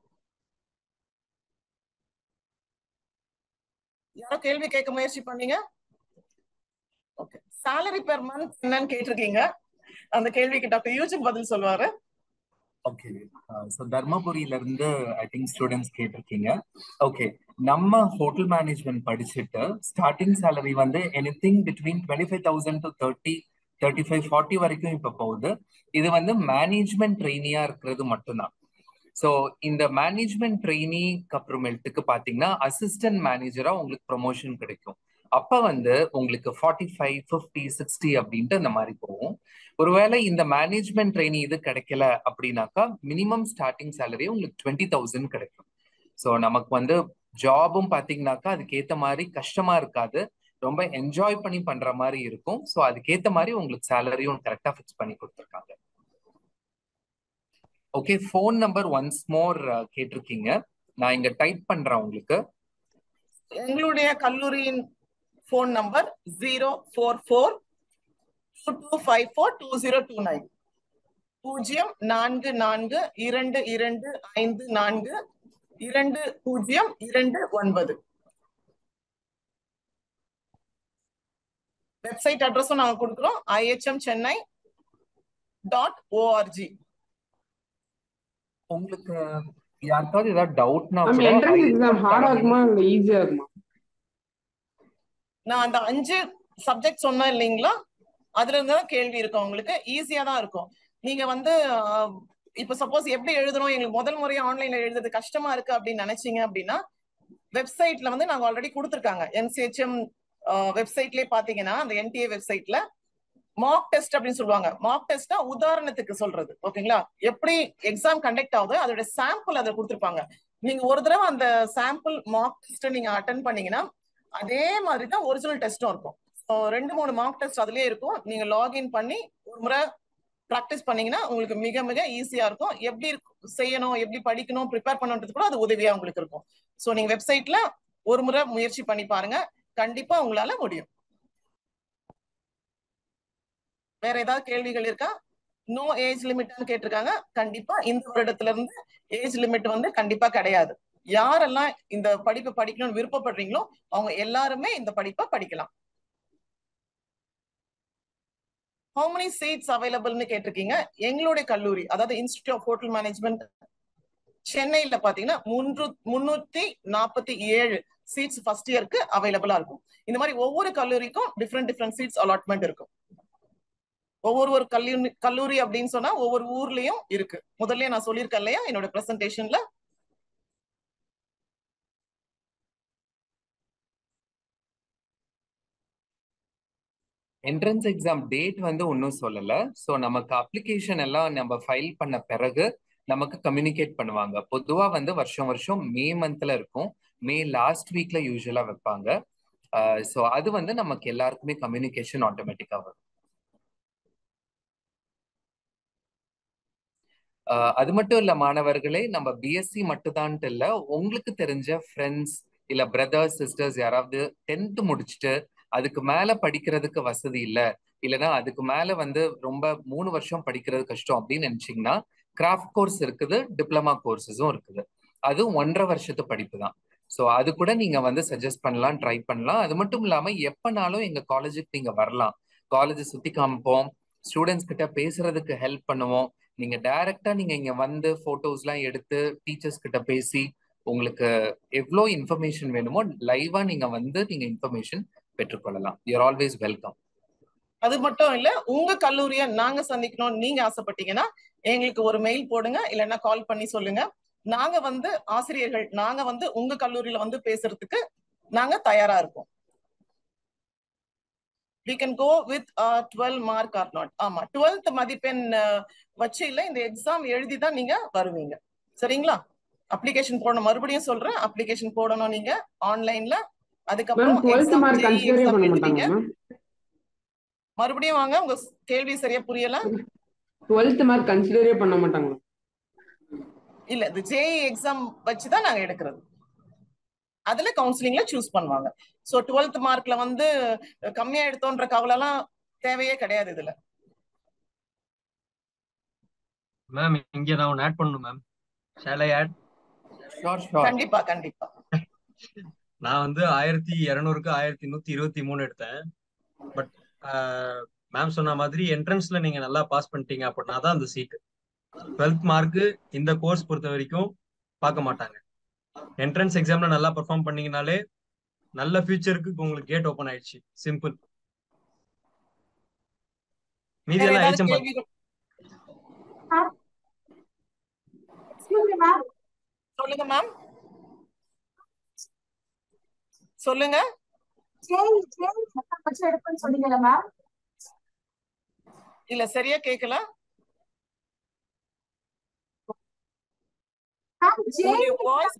யாரோ கேள்வி கேட்க முயற்சி பண்ணீங்க ஓகே salary பெர் மந்த் என்னன்னு கேட்டிருக்கீங்க அந்த கேள்விக்கு டாக்டர் யூஜின் பதில் சொல்லுவாரு ஓகே ஸோ தர்மபுரியில இருந்து ஐ திங்க் ஸ்டூடெண்ட்ஸ் கேட்டிருக்கீங்க ஓகே நம்ம ஹோட்டல் மேனேஜ்மெண்ட் படிச்சுட்டு ஸ்டார்டிங் சேலரி வந்து anything between twenty five thousand to thirty thirty five forty வரைக்கும் இப்போ போகுது இது வந்து மேனேஜ்மெண்ட் ட்ரெயினியா இருக்கிறது மட்டும்தான் ஸோ இந்த மேனேஜ்மெண்ட் ட்ரெயினிக்கு அப்புறமேட்டுக்கு பார்த்தீங்கன்னா அசிஸ்டன்ட் மேனேஜரா உங்களுக்கு ப்ரொமோஷன் கிடைக்கும் அப்ப வந்து உங்களுக்கு ஃபார்ட்டி ஃபைவ் ஃபிஃப்டி சிக்ஸ்டி அப்படின்ட்டு அந்த மாதிரி போகும் ஒருவேளை இந்த மேனேஜ்மெண்ட் ட்ரெயினி இது கிடைக்கல அப்படின்னாக்கா மினிமம் ஸ்டார்டிங் சேலரி உங்களுக்கு டுவெண்ட்டி தௌசண்ட் கிடைக்கும் ஸோ நமக்கு வந்து ஜாபும் பார்த்தீங்கன்னாக்கா அதுக்கேற்ற மாதிரி கஷ்டமா இருக்காது ரொம்ப என்ஜாய் பண்ணி பண்ற மாதிரி இருக்கும் ஸோ அதுக்கேற்ற மாதிரி உங்களுக்கு சேலரியும் கரெக்டாக ஃபிக்ஸ் பண்ணி கொடுத்துருக்காங்க okay phone number once more கேட்டிருக்கீங்க நான் இங்க டைப் பண்றேன் உங்களுக்கு எங்களுடைய கல்லூரியின் phone number zero four four two two five four two zero two nine பூஜ்ஜியம் நான்கு நான்கு இரண்டு இரண்டு ஐந்து நான்கு இரண்டு பூஜ்ஜியம் இரண்டு ஒன்பது வெப்சைட் அட்ரஸும் நாங்க கொடுக்குறோம் ஐஹெச்எம் சென்னை டாட் ஓஆர்ஜி உங்களுக்கு யாருக்காவது ஏதாவது டவுட்னா மேம் கூட என்ட்ரன்ஸ் எக்ஸாம் IHM ஹார்டா தலைமை இருக்குமா இல்ல ஈஸியா இருக்குமா நான் அந்த அஞ்சு சப்ஜெக்ட் சொன்னேன் இல்லைங்களா அதுல இருந்து தான் கேள்வி இருக்கும் உங்களுக்கு ஈஸியா தான் இருக்கும் நீங்க வந்து ஆஹ், இப்ப சப்போஸ் எப்படி எழுதணும் எங்களுக்கு முதல் முறையா ஆன்லைன்ல எழுதுறது கஷ்டமா இருக்கு அப்படின்னு நினைச்சீங்க அப்படின்னா வெப்சைட்ல வந்து நாங்க ஆல்ரெடி கொடுத்துருக்காங்க என்சிஹெச்எம் வெப்சைட்லயே பாத்தீங்கன்னா அந்த என்டிஏ வெப்சைட்ல மார்க் டெஸ்ட் அப்படின்னு சொல்லுவாங்க மார்க் டெஸ்ட்னா உதாரணத்துக்கு சொல்றது ஓகேங்களா எப்படி எக்ஸாம் கண்டக்ட் ஆகுது அதோட சாம்பிள் அதை கொடுத்துருப்பாங்க நீங்க ஒரு தடவை அந்த சாம்பிள் மார்க் டெஸ்ட் நீங்க அட்டன் பண்ணீங்கன்னா அதே மாதிரி தான் ஒரிஜினல் டெஸ்டும் இருக்கும் ஸோ ரெண்டு மூணு மார்க் டெஸ்ட் அதுலயே இருக்கும் நீங்க லாகின் பண்ணி ஒரு முறை ப்ராக்டிஸ் பண்ணீங்கன்னா உங்களுக்கு மிக மிக ஈஸியா இருக்கும் எப்படி இருக்கு- செய்யணும் எப்படி படிக்கணும் ப்ரிப்பேர் பண்ணணுன்றது கூட அது உதவியா உங்களுக்கு இருக்கும் ஸோ நீங்க வெப்சைட்ல ஒரு முறை முயற்சி பண்ணி பாருங்க கண்டிப்பா உங்களால முடியும் வேற ஏதாவது கேள்விகள் இருக்கா நோ ஏஜ் லிமிட்னு கேட்டிருக்காங்க கண்டிப்பா இந்த வருடத்துல இருந்து ஏஜ் லிமிட் வந்து கண்டிப்பா கிடையாது யாரெல்லாம் இந்த படிப்பை படிக்கணும்னு விருப்பப்படுறீங்களோ அவங்க எல்லாருமே இந்த படிப்பை படிக்கலாம் ஹவு many சீட்ஸ் அவைலபிள்னு கேட்டிருக்கீங்க எங்களுடைய கல்லூரி அதாவது இன்ஸ்டிடியூட் ஆஃப் ஹோட்டல் மேனேஜ்மெண்ட் சென்னையில பாத்தீங்கன்னா முன்னூ முன்னூத்தி நாற்பத்தி ஏழு சீட்ஸ் ஃபர்ஸ்ட் இயருக்கு அவைலபிளா இருக்கும் இந்த மாதிரி ஒவ்வொரு கல்லூரிக்கும் டிஃப்ரெண்ட் டிஃப்ரெண்ட் சீட்ஸ் அலாட்மெண்ட் இருக்கும் ஒவ்வொரு ஒரு கல்லூரி கல்லூரி அப்படின்னு சொன்னா ஒவ்வொரு ஊர்லயும் இருக்கு முதல்ல நான் சொல்லியிருக்கேன் இல்லையா என்னோட பிரசன்டேஷன்ல என்ட்ரன்ஸ் எக்ஸாம் டேட் வந்து ஒன்றும் சொல்லல ஸோ நமக்கு அப்ளிகேஷன் எல்லாம் நம்ம ஃபைல் பண்ண பிறகு நமக்கு கம்யூனிகேட் பண்ணுவாங்க பொதுவா வந்து வருஷம் வருஷம் மே மந்த்ல இருக்கும் மே லாஸ்ட் வீக்ல யூஸ்வலா வைப்பாங்க ஸோ அது வந்து நமக்கு எல்லாருக்குமே கம்யூனிகேஷன் ஆட்டோமேட்டிக்கா வரும் ஆஹ் அது மட்டும் இல்ல மாணவர்களே நம்ம பிஎஸ்சி மட்டும்தான்ட்டு இல்ல உங்களுக்கு தெரிஞ்ச ஃப்ரெண்ட்ஸ் இல்ல பிரதர்ஸ் சிஸ்டர்ஸ் யாராவது டென்த் முடிச்சுட்டு அதுக்கு மேல படிக்கிறதுக்கு வசதி இல்ல இல்லைன்னா அதுக்கு மேல வந்து ரொம்ப மூணு வருஷம் படிக்கிறது கஷ்டம் அப்படின்னு நினைச்சீங்கன்னா கிராஃப்ட் கோர்ஸ் இருக்குது டிப்ளமா கோர்சஸும் இருக்குது அது ஒன்றரை வருஷத்து படிப்பு தான் ஸோ அது கூட நீங்க வந்து சஜஸ்ட் பண்ணலாம் ட்ரை பண்ணலாம் அது மட்டும் இல்லாம எப்பனாலும் எங்க காலேஜுக்கு நீங்க வரலாம் காலேஜை சுத்தி காமிப்போம் ஸ்டூடெண்ட்ஸ் கிட்ட பேசுறதுக்கு ஹெல்ப் பண்ணுவோம் நீங்க டைரக்டா நீங்க இங்க வந்து போட்டோஸ்லாம் எடுத்து டீச்சர்ஸ் கிட்ட பேசி உங்களுக்கு எவ்வளோ இன்ஃபர்மேஷன் வேணுமோ லைவா நீங்க வந்து நீங்க இன்ஃபர்மேஷன் பெற்றுக்கொள்ளலாம் யூஆர் ஆல்வேஸ் வெல்கம் அது மட்டும் இல்ல உங்க கல்லூரிய நாங்க சந்திக்கணும்னு நீங்க ஆசைப்பட்டீங்கன்னா எங்களுக்கு ஒரு மெயில் போடுங்க இல்லைன்னா கால் பண்ணி சொல்லுங்க நாங்க வந்து ஆசிரியர்கள் நாங்க வந்து உங்க கல்லூரியில வந்து பேசுறதுக்கு நாங்க தயாரா இருக்கோம் we can go with uh, 12 mark or not ஆமா 12th மதிப்பெண் அஹ், வச்சு இல்ல இந்த எக்ஸாம் எழுதி தான் நீங்க வருவீங்க சரிங்களா அப்ளிகேஷன் போடணும் மறுபடியும் சொல்றேன் அப்ளிகேஷன் போடணும் நீங்க ஆன்லைன்ல மேம் அதுக்கப்புறம் டுவெல்த் எக்ஸாம் மார்க் ஜேஇ கன்சிடரே எக்ஸாம் பண்ண எழுதுவீங்க மாட்டாங்க மேம் மறுபடியும் வாங்க உங்க கேள்வி சரியா புரியல டுவெல்த் மார்க் கன்சிடரே பண்ண மாட்டாங்க இல்ல இந்த ஜேஇ எக்ஸாம் வச்சு தான் நாங்க எடுக்கிறது அதுல கவுன்சிலிங்ல சூஸ் பண்ணுவாங்க சோ டுவெல்த் மார்க்ல வந்து அஹ், கம்மியா எடுத்தோன்ற கவலை எல்லாம் தேவையே கிடையாது இதுல மேம் இங்க நான் ஒன்று ஆட் பண்ணணும் ma'am shall I add sure sure கண்டிப்பா கண்டிப்பா நான் வந்து ஆயிரத்தி இரநூறுக்கு ஆயிரத்தி நூத்தி இருபத்தி மூணு எடுத்தேன் பட் மேம் சொன்ன மாதிரி என்ட்ரன்ஸ்ல நீங்க நல்லா பாஸ் பண்ணிட்டீங்க அப்படின்னா தான் அந்த சீட்டு டுவெல்த் மார்க்கு இந்த கோர்ஸ் பொறுத்த வரைக்கும் பார்க்க மாட்டாங்க என்ட்ரன்ஸ் எக்ஸாம்ல நல்லா பெர்ஃபார்ம் பண்ணீங்கனாலே நல்ல ஃபியூச்சருக்கு உங்களுக்கு கேட் ஓபன் ஆயிடுச்சு சிம்பிள் மீதி வேற எல்லாம் ஏதாவது ஹெச்எம் கேள்விகள் சொல்லுங்க மேம் சொல்லுங்க சொன்னீங்கல்ல மேம் இல்ல சரியா கேக்கல உங்களுடைய வாய்ஸ்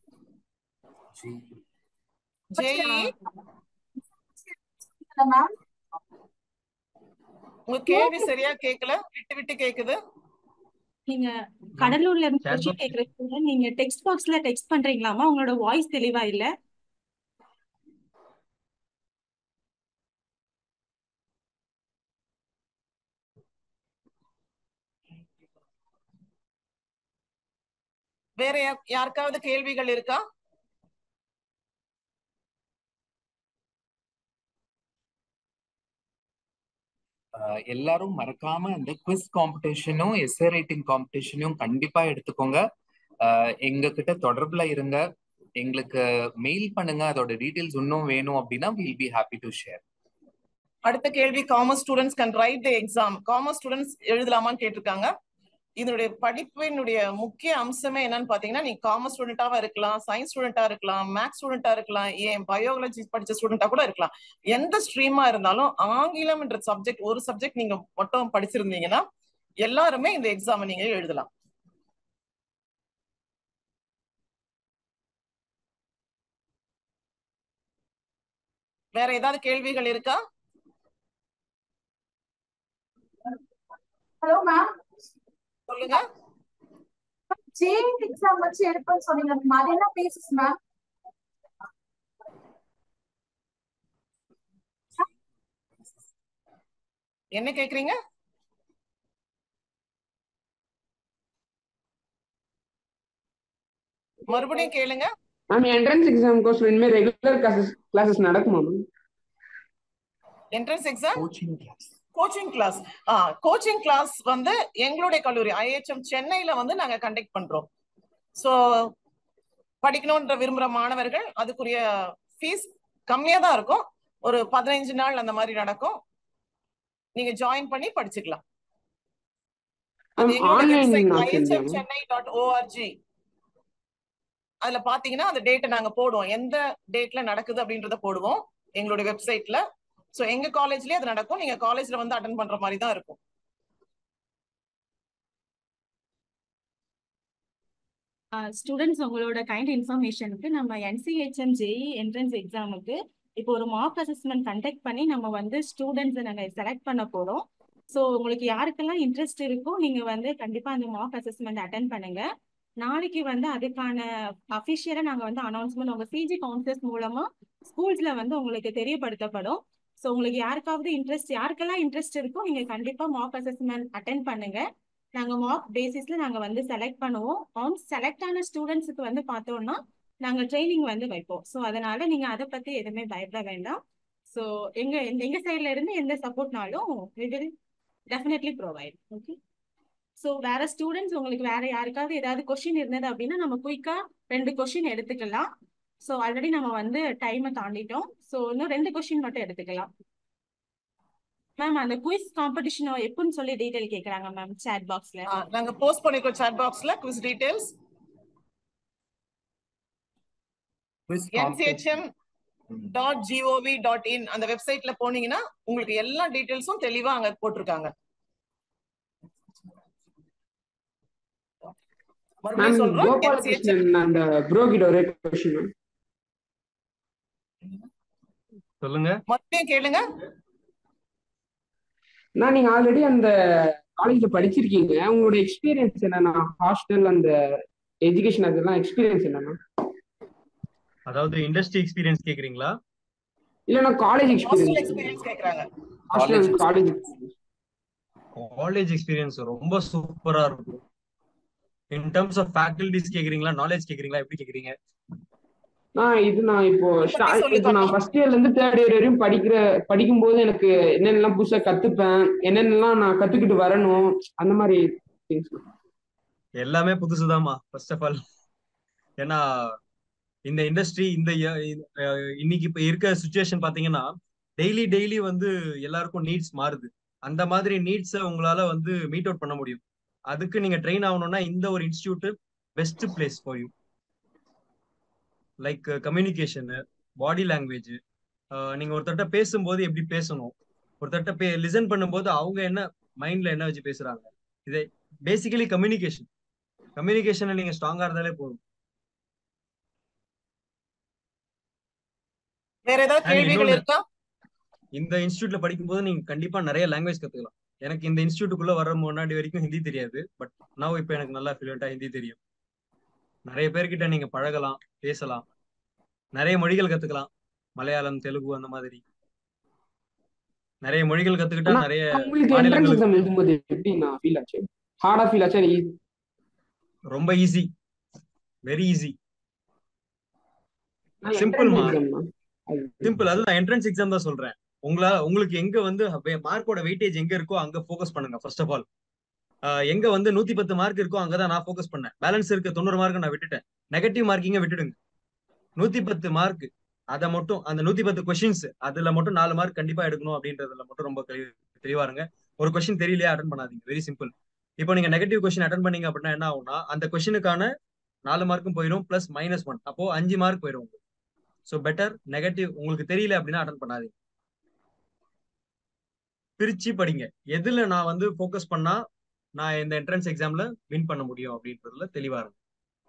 ஜேஇ மேம் உங்க கேள்வி சரியா கேக்கல விட்டு விட்டு கேக்குது நீங்க கடலூர்ல இருந்து Chat கொஸ்டின் box. கேக்குறீங்க நீங்க டெக்ஸ்ட் பாக்ஸ்ல டெக்ஸ்ட் பண்றீங்களாமா உங்களோட வாய்ஸ் தெளிவா இல்ல வேற யா- யாருக்காவது கேள்விகள் இருக்கா அஹ் எல்லாரும் மறக்காம அந்த குவிஸ் காம்படிஷனும் எஸ்ஏ ரைட்டிங் காம்படிஷனையும் கண்டிப்பா எடுத்துக்கோங்க அஹ் எங்க கிட்ட தொடர்புல இருங்க எங்களுக்கு மெயில் பண்ணுங்க அதோட டீடைல்ஸ் இன்னும் வேணும் அப்படின்னா will be happy to share அடுத்த கேள்வி commerce students can write the exam commerce students எழுதலாமான்னு கேட்டிருக்காங்க இதனுடைய படிப்பினுடைய முக்கிய அம்சமே என்னன்னு பாத்தீங்கன்னா நீ காமர்ஸ் ஸ்டூடெண்டாவா இருக்கலாம் சயின்ஸ் ஸ்டூடெண்டா இருக்கலாம் மேக்ஸ் ஸ்டூடெண்டா இருக்கலாம் ஏன் பயோலஜி படிச்ச ஸ்டூடெண்டா கூட இருக்கலாம் எந்த ஸ்ட்ரீமா இருந்தாலும் ஆங்கிலம் என்ற சப்ஜெக்ட் ஒரு சப்ஜெக்ட் நீங்க மட்டும் படிச்சிருந்தீங்கன்னா எல்லாருமே இந்த எக்ஸாம் நீங்க எழுதலாம் வேற ஏதாவது கேள்விகள் இருக்கா ஹலோ மேம் சொல்லுங்க ஜேஇ எக்ஸாம் வச்சு எடுப்பேன்னு சொன்னீங்க மேம் அது என்ன பேசிஸ் மேம் என்ன கேக்குறீங்க மறுபடியும் கேளுங்க மேம் என்ட்ரன்ஸ் எக்ஸாம் கோர்ஸ்ல இனிமேல் ரெகுலர் கிளாஸஸ் கிளாஸஸ் நடக்குமா ma'am entrance exam coaching class coaching class ஆ கோச்சிங் கிளாஸ் வந்து எங்களுடைய கல்லூரி ஐஹெச்எம் சென்னையில வந்து நாங்க கண்டக்ட் பண்றோம் சோ படிக்கணும்ன்ற விரும்புற மாணவர்கள் அதுக்குரிய ஃபீஸ் கம்மியா தான் இருக்கும் ஒரு பதினைஞ்சு நாள் அந்த மாதிரி நடக்கும் நீங்க ஜாயின் பண்ணி படிச்சுக்கலாம் அது மேம் எங்களுடைய online website option IHM ma'am Chennai dot ORG அதுல பாத்தீங்கன்னா அந்த டேட்டை நாங்க போடுவோம் எந்த டேட்ல நடக்குது அப்படின்றத போடுவோம் எங்களுடைய வெப்சைட்ல சோ எங்க காலேஜ்லயே அது நடக்கும் நீங்க காலேஜ்ல வந்து அட்டன் பண்ற மாதிரி தான் இருக்கும் ஸ்டூடெண்ட்ஸ் உங்களோட கைண்ட் இன்ஃபர்மேஷனுக்கு நம்ம என்சிஹெச்எம் ஜேஇ என்ட்ரன்ஸ் எக்ஸாமுக்கு இப்போ ஒரு மார்க் அசஸ்மெண்ட் கண்டக்ட் பண்ணி நம்ம வந்து ஸ்டூடெண்ட்ஸை நாங்கள் செலக்ட் பண்ண போகிறோம் ஸோ உங்களுக்கு யாருக்கெல்லாம் இன்ட்ரெஸ்ட் இருக்கோ நீங்கள் வந்து கண்டிப்பாக அந்த மார்க் அசஸ்மெண்ட் அட்டன் பண்ணுங்க நாளைக்கு வந்து அதுக்கான அஃபிஷியலாக நாங்கள் வந்து அனௌன்ஸ்மெண்ட் உங்கள் சிஜி கவுன்சிலர்ஸ் மூலமாக ஸ்கூல்ஸில் வந்து உங்களுக்கு தெரியப்படுத்தப்படும் ஸோ உங்களுக்கு யாருக்காவது இன்ட்ரெஸ்ட் யாருக்கெல்லாம் இன்ட்ரெஸ்ட் இருக்கோ நீங்கள் கண்டிப்பாக மார்க் அசஸ்மெண்ட் அட்டன் பண்ணுங்க நாங்கள் மார்க் பேசிஸ்ல நாங்கள் வந்து செலக்ட் பண்ணுவோம் ஒன்ஸ் செலக்ட் ஆன ஸ்டூடெண்ட்ஸுக்கு வந்து பார்த்தோம்னா நாங்கள் ட்ரைனிங் வந்து வைப்போம் ஸோ அதனால நீங்கள் அதை பற்றி எதுவுமே பயப்பட வேண்டாம் ஸோ எங்க எங்க சைட்ல இருந்து எந்த சப்போர்ட்னாலும் we will definitely provide okay so வேற ஸ்டூடெண்ட்ஸ் உங்களுக்கு வேற யாருக்காவது ஏதாவது கொஷின் இருந்தது அப்படின்னா நம்ம குயிக்கா ரெண்டு கொஷின் எடுத்துக்கலாம் ஸோ ஆல்ரெடி நம்ம வந்து டைமை தாண்டிட்டோம் ஸோ இன்னும் ரெண்டு கொஷின் மட்டும் எடுத்துக்கலாம் மேம் அந்த குயிஸ் காம்படிஷன் எப்படின்னு சொல்லி டீடைல் கேக்குறாங்க மேம் சாட் பாக்ஸ்ல ஆ, நாங்க போஸ்ட் பண்ணிருக்கோம் சாட் பாக்ஸ்ல quiz details quiz NCHM dot gov dot in அந்த வெப்சைட்ல போனீங்கன்னா உங்களுக்கு எல்லா டீடைல்ஸும் தெளிவா அங்க போட்டிருக்காங்க மேம் மறுபடியும் சொல்றோம் NCHM கோபாலகிருஷ்ணன் அந்த ப்ரோ கிட்ட ஒரே கொஸ்டின் மேம் சொல்லுங்க மறுபடியும் கேளுங்க நான் நீங்க ஆல்ரெடி அந்த காலேஜ்ல படிச்சிருக்கீங்க உங்களோட எக்ஸ்பீரியன்ஸ் என்னன்னா ஹாஸ்டல் அந்த எஜுகேஷன் அதெல்லாம் எக்ஸ்பீரியன்ஸ் என்னன்னா அதாவது இண்டஸ்ட்ரி எக்ஸ்பீரியன்ஸ் கேக்குறீங்களா இல்லைன்னா காலேஜ் ஹாஸ்டல் எக்ஸ்பீரியன்ஸ் எக்ஸ்பீரியன்ஸ் கேக்குறாங்க ஹாஸ்டல் காலேஜ் காலேஜ் எக்ஸ்பீரியன்ஸ் ரொம்ப சூப்பரா இருக்கும் இன் டர்ம்ஸ் ஆஃப் ஃபேக்கல்டிஸ் கேக்குறீங்களா நாலேஜ் கேக்குறீங்களா எப்படி கேக்குறீங்க நான் இது நான் இப்போ பத்தி start- சொல்லி இப்போ நான் தரணும். ஃபர்ஸ்ட் இயர்ல இருந்து தேர்ட் இயர் வரையும் படிக்கிற படிக்கும்போது எனக்கு என்னென்னலாம் புதுசா கத்துப்பேன் என்னென்னலாம் நான் கத்துக்கிட்டு வரணும் அந்த மாதிரி things. எல்லாமே புதுசுதாம்மா ஃபர்ஸ்ட் ஆஃப் ஆல் ஏன்னா இந்த இண்டஸ்ட்ரி இந்த year- அஹ் இன்னைக்கு இப்ப இருக்க சுச்சுவேஷன் பாத்தீங்கன்னா டெய்லி டெய்லி வந்து எல்லாருக்கும் நீட்ஸ் மாறுது அந்த மாதிரி நீட்ஸை உங்களால வந்து மீட் அவுட் பண்ண முடியும் அதுக்கு நீங்க ட்ரெயின் ஆகணும்னா இந்த ஒரு institute best place for you like communication body language நீங்க ஒருத்தர்ட்ட பேசும்போது எப்படி பேசணும் ஒருத்தர்ட்ட பே லிசன் பண்ணும்போது அவங்க என்ன மைண்ட்ல என்ன வச்சு பேசுறாங்க இது பேசிக்கலி கம்யூனிகேஷன் கம்யூனிகேஷன்ல நீங்க ஸ்ட்ராங்கா இருந்தாலே போதும் வேற ஏதாவது And கேள்விகள் இன்னொன்னு- இருக்கா இந்த இன்ஸ்டியூட்ல படிக்கும்போது நீங்க கண்டிப்பா நிறைய லாங்குவேஜ் கத்துக்கலாம் எனக்கு இந்த இன்ஸ்டியூட்டுக்குள்ள வர முன்னாடி வரைக்கும் ஹிந்தி தெரியாது பட் நான் இப்போ எனக்கு நல்லா ஃப்ளூயண்டா ஹிந்தி தெரியும் நிறைய பேர்கிட்ட நீங்க பழகலாம் பேசலாம் நிறைய மொழிகள் கத்துக்கலாம் மலையாளம் தெலுங்கு அந்த மாதிரி நிறைய மொழிகள் கத்துக்கிட்டா ஆனா, நிறைய உங்களுக்கு என்ட்ரன்ஸ் மாநிலங்களுக்கு எக்ஸாம் எழுதும்போது எப்படி நான் ஃபீல் ஆச்சு ஹார்டா ஃபீல் ஆச்சா easy? ரொம்ப ஈஸி வெரி ஈஸி நான் Simple entrance மா. exam தான். அது சிம்பிள் அதுதான் என்ட்ரன்ஸ் எக்ஸாம் தான் சொல்றேன் உங்களா உங்களுக்கு எங்க வந்து மார்க்கோட வெயிட்டேஜ் எங்க இருக்கோ அங்க ஃபோக்கஸ் பண்ணுங்க ஃபர்ஸ்ட் ஆஃப் ஆல் எங்க வந்து நூத்தி பத்து மார்க் இருக்கோ அங்கதான் நான் ஃபோக்கஸ் பண்ணேன் பேலன்ஸ் இருக்க தொண்ணூறு மார்க் நான் விட்டுட்டேன் நெகட்டிவ் மார்க்கிங்க விட்டுடுங்க நூத்தி பத்து மார்க் அதை மட்டும் அந்த நூத்தி பத்து கொஸ்டின்ஸ் அதுல மட்டும் நாலு மார்க் கண்டிப்பா எடுக்கணும் அப்படின்றதுல மட்டும் ரொம்ப தெளி- தெளிவா இருங்க ஒரு கொஸ்டின் தெரியலையா அட்டன் பண்ணாதீங்க வெரி சிம்பிள் இப்போ நீங்க நெகட்டிவ் கொஸ்டின் அட்டன் பண்ணீங்க அப்படின்னா என்ன ஆகும்னா அந்த கொஸ்டினுக்கான நாலு மார்க்கும் போயிடும் பிளஸ் மைனஸ் ஒன் அப்போ அஞ்சு மார்க் போயிடும் உங்களுக்கு ஸோ பெட்டர் நெகட்டிவ் உங்களுக்கு தெரியல அப்படின்னா அட்டன் பண்ணாதீங்க பிரிச்சு படிங்க எதுல நான் வந்து ஃபோக்கஸ் பண்ணா நான் இந்த என்ட்ரன்ஸ் எக்ஸாம்ல வின் பண்ண முடியும் அப்படின்றதுல தெளிவா இருக்கும்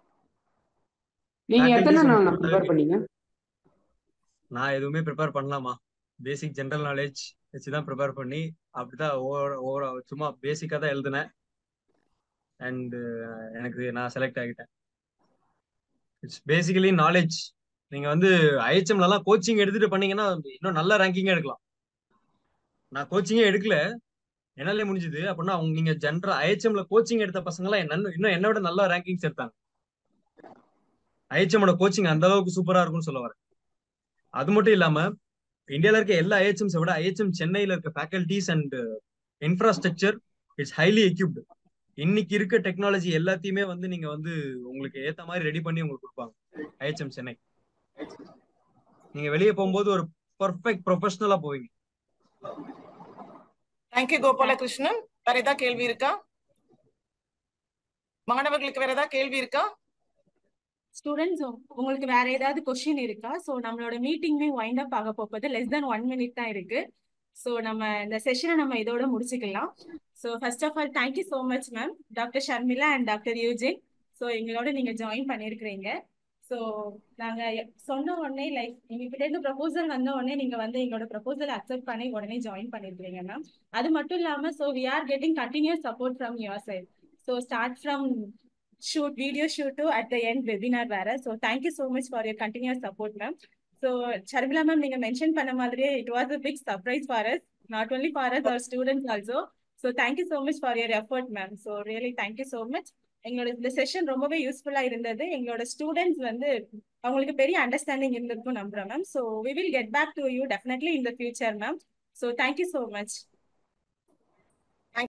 நீங்க எத்தனை Faculties நாள் உங்களுக்கு ப்ரிப்பேர் கொடுத்த பண்ணீங்க நான் எதுவுமே ப்ரிப்பேர் பண்ணலாமா பேசிக் ஜென்ரல் நாலேஜ் வச்சு தான் ப்ரிப்பேர் பண்ணி அப்படிதான் ஓவர் ஓவர் சும்மா பேசிக்காக தான் எழுதினேன் அண்ட் எனக்கு நான் செலக்ட் ஆகிட்டேன் இட்ஸ் பேசிக்கலி நாலேஜ் நீங்க வந்து ஐஹெச்எம்ல எல்லாம் கோச்சிங் எடுத்துட்டு பண்ணீங்கன்னா இன்னும் நல்ல ரேங்கிங்கே எடுக்கலாம் நான் கோச்சிங்கே எடுக்கல என்னாலே முடிஞ்சுது அப்படின்னா அவங்க நீங்க ஜென்ரல் ஐஹெச்எம்ல கோச்சிங் எடுத்த பசங்க எல்லாம் என்ன இன்னும் என்னை விட நல்ல ரேங்கிங்ஸ் எடுத்தாங்க ஐஹெச்எம்மோட கோச்சிங் அந்த அளவுக்கு சூப்பரா இருக்கும்னு சொல்ல வரேன் அது மட்டும் இல்லாம இந்தியால இருக்க எல்லா ஐஹெச்எம்ஸை விட ஐஹெச்எம் சென்னையில இருக்க faculties and infrastructure it's highly equipped இன்னைக்கு இருக்க டெக்னாலஜி எல்லாத்தையுமே வந்து நீங்க வந்து உங்களுக்கு ஏத்த மாதிரி ரெடி பண்ணி உங்களுக்கு கொடுப்பாங்க ஐஹெச்எம் சென்னை நீங்க வெளியே போகும்போது ஒரு பர்ஃபெக்ட் ப்ரொஃபஷனலா போவீங்க தேங்க்யூ கோபாலகிருஷ்ணன் வேற ஏதாவது கேள்வி இருக்கா மாணவர்களுக்கு வேற ஏதாவது கேள்வி இருக்கா ஸ்டூடெண்ட்ஸ் உங்களுக்கு வேற ஏதாவது கொஸ்டின் இருக்கா ஸோ நம்மளோட மீட்டிங்குமே வைண்ட் அப் ஆக போகுது லெஸ் தென் ஒன் மினிட் தான் இருக்கு ஸோ நம்ம இந்த செஷனை நம்ம இதோட முடிச்சுக்கலாம் so first of all thank you so much ma'am doctor Sharmila and doctor Eugene so எங்களோட நீங்க ஜாயின் பண்ணியிருக்கிறீங்க ஸோ நாங்க எ- சொன்ன உடனே லைக் எங்ககிட்ட இருந்து ப்ரப்போசல் வந்த உடனே நீங்க வந்து எங்களோட ப்ரப்போசல் அக்செப்ட் பண்ணி உடனே ஜாயின் பண்ணிருக்கீங்க மேம் அது மட்டும் இல்லாம so we are getting continuous support from your side so start from shoot video shoot to at the end webinar வேற so thank you so much for your continuous support ma'am so Sharmila ma'am நீங்க mention பண்ண மாதிரியே it was a big surprise for us not only for us our students also so thank you so much for your effort ma'am so really thank you so much எங்களோட இந்த session ரொம்பவே யூஸ்ஃபுல்லா இருந்தது எங்களோட students வந்து அவங்களுக்கு பெரிய understanding இருந்திருக்கும் நம்புறேன் ma'am so we will get back to you definitely in the future ma'am so thank you so much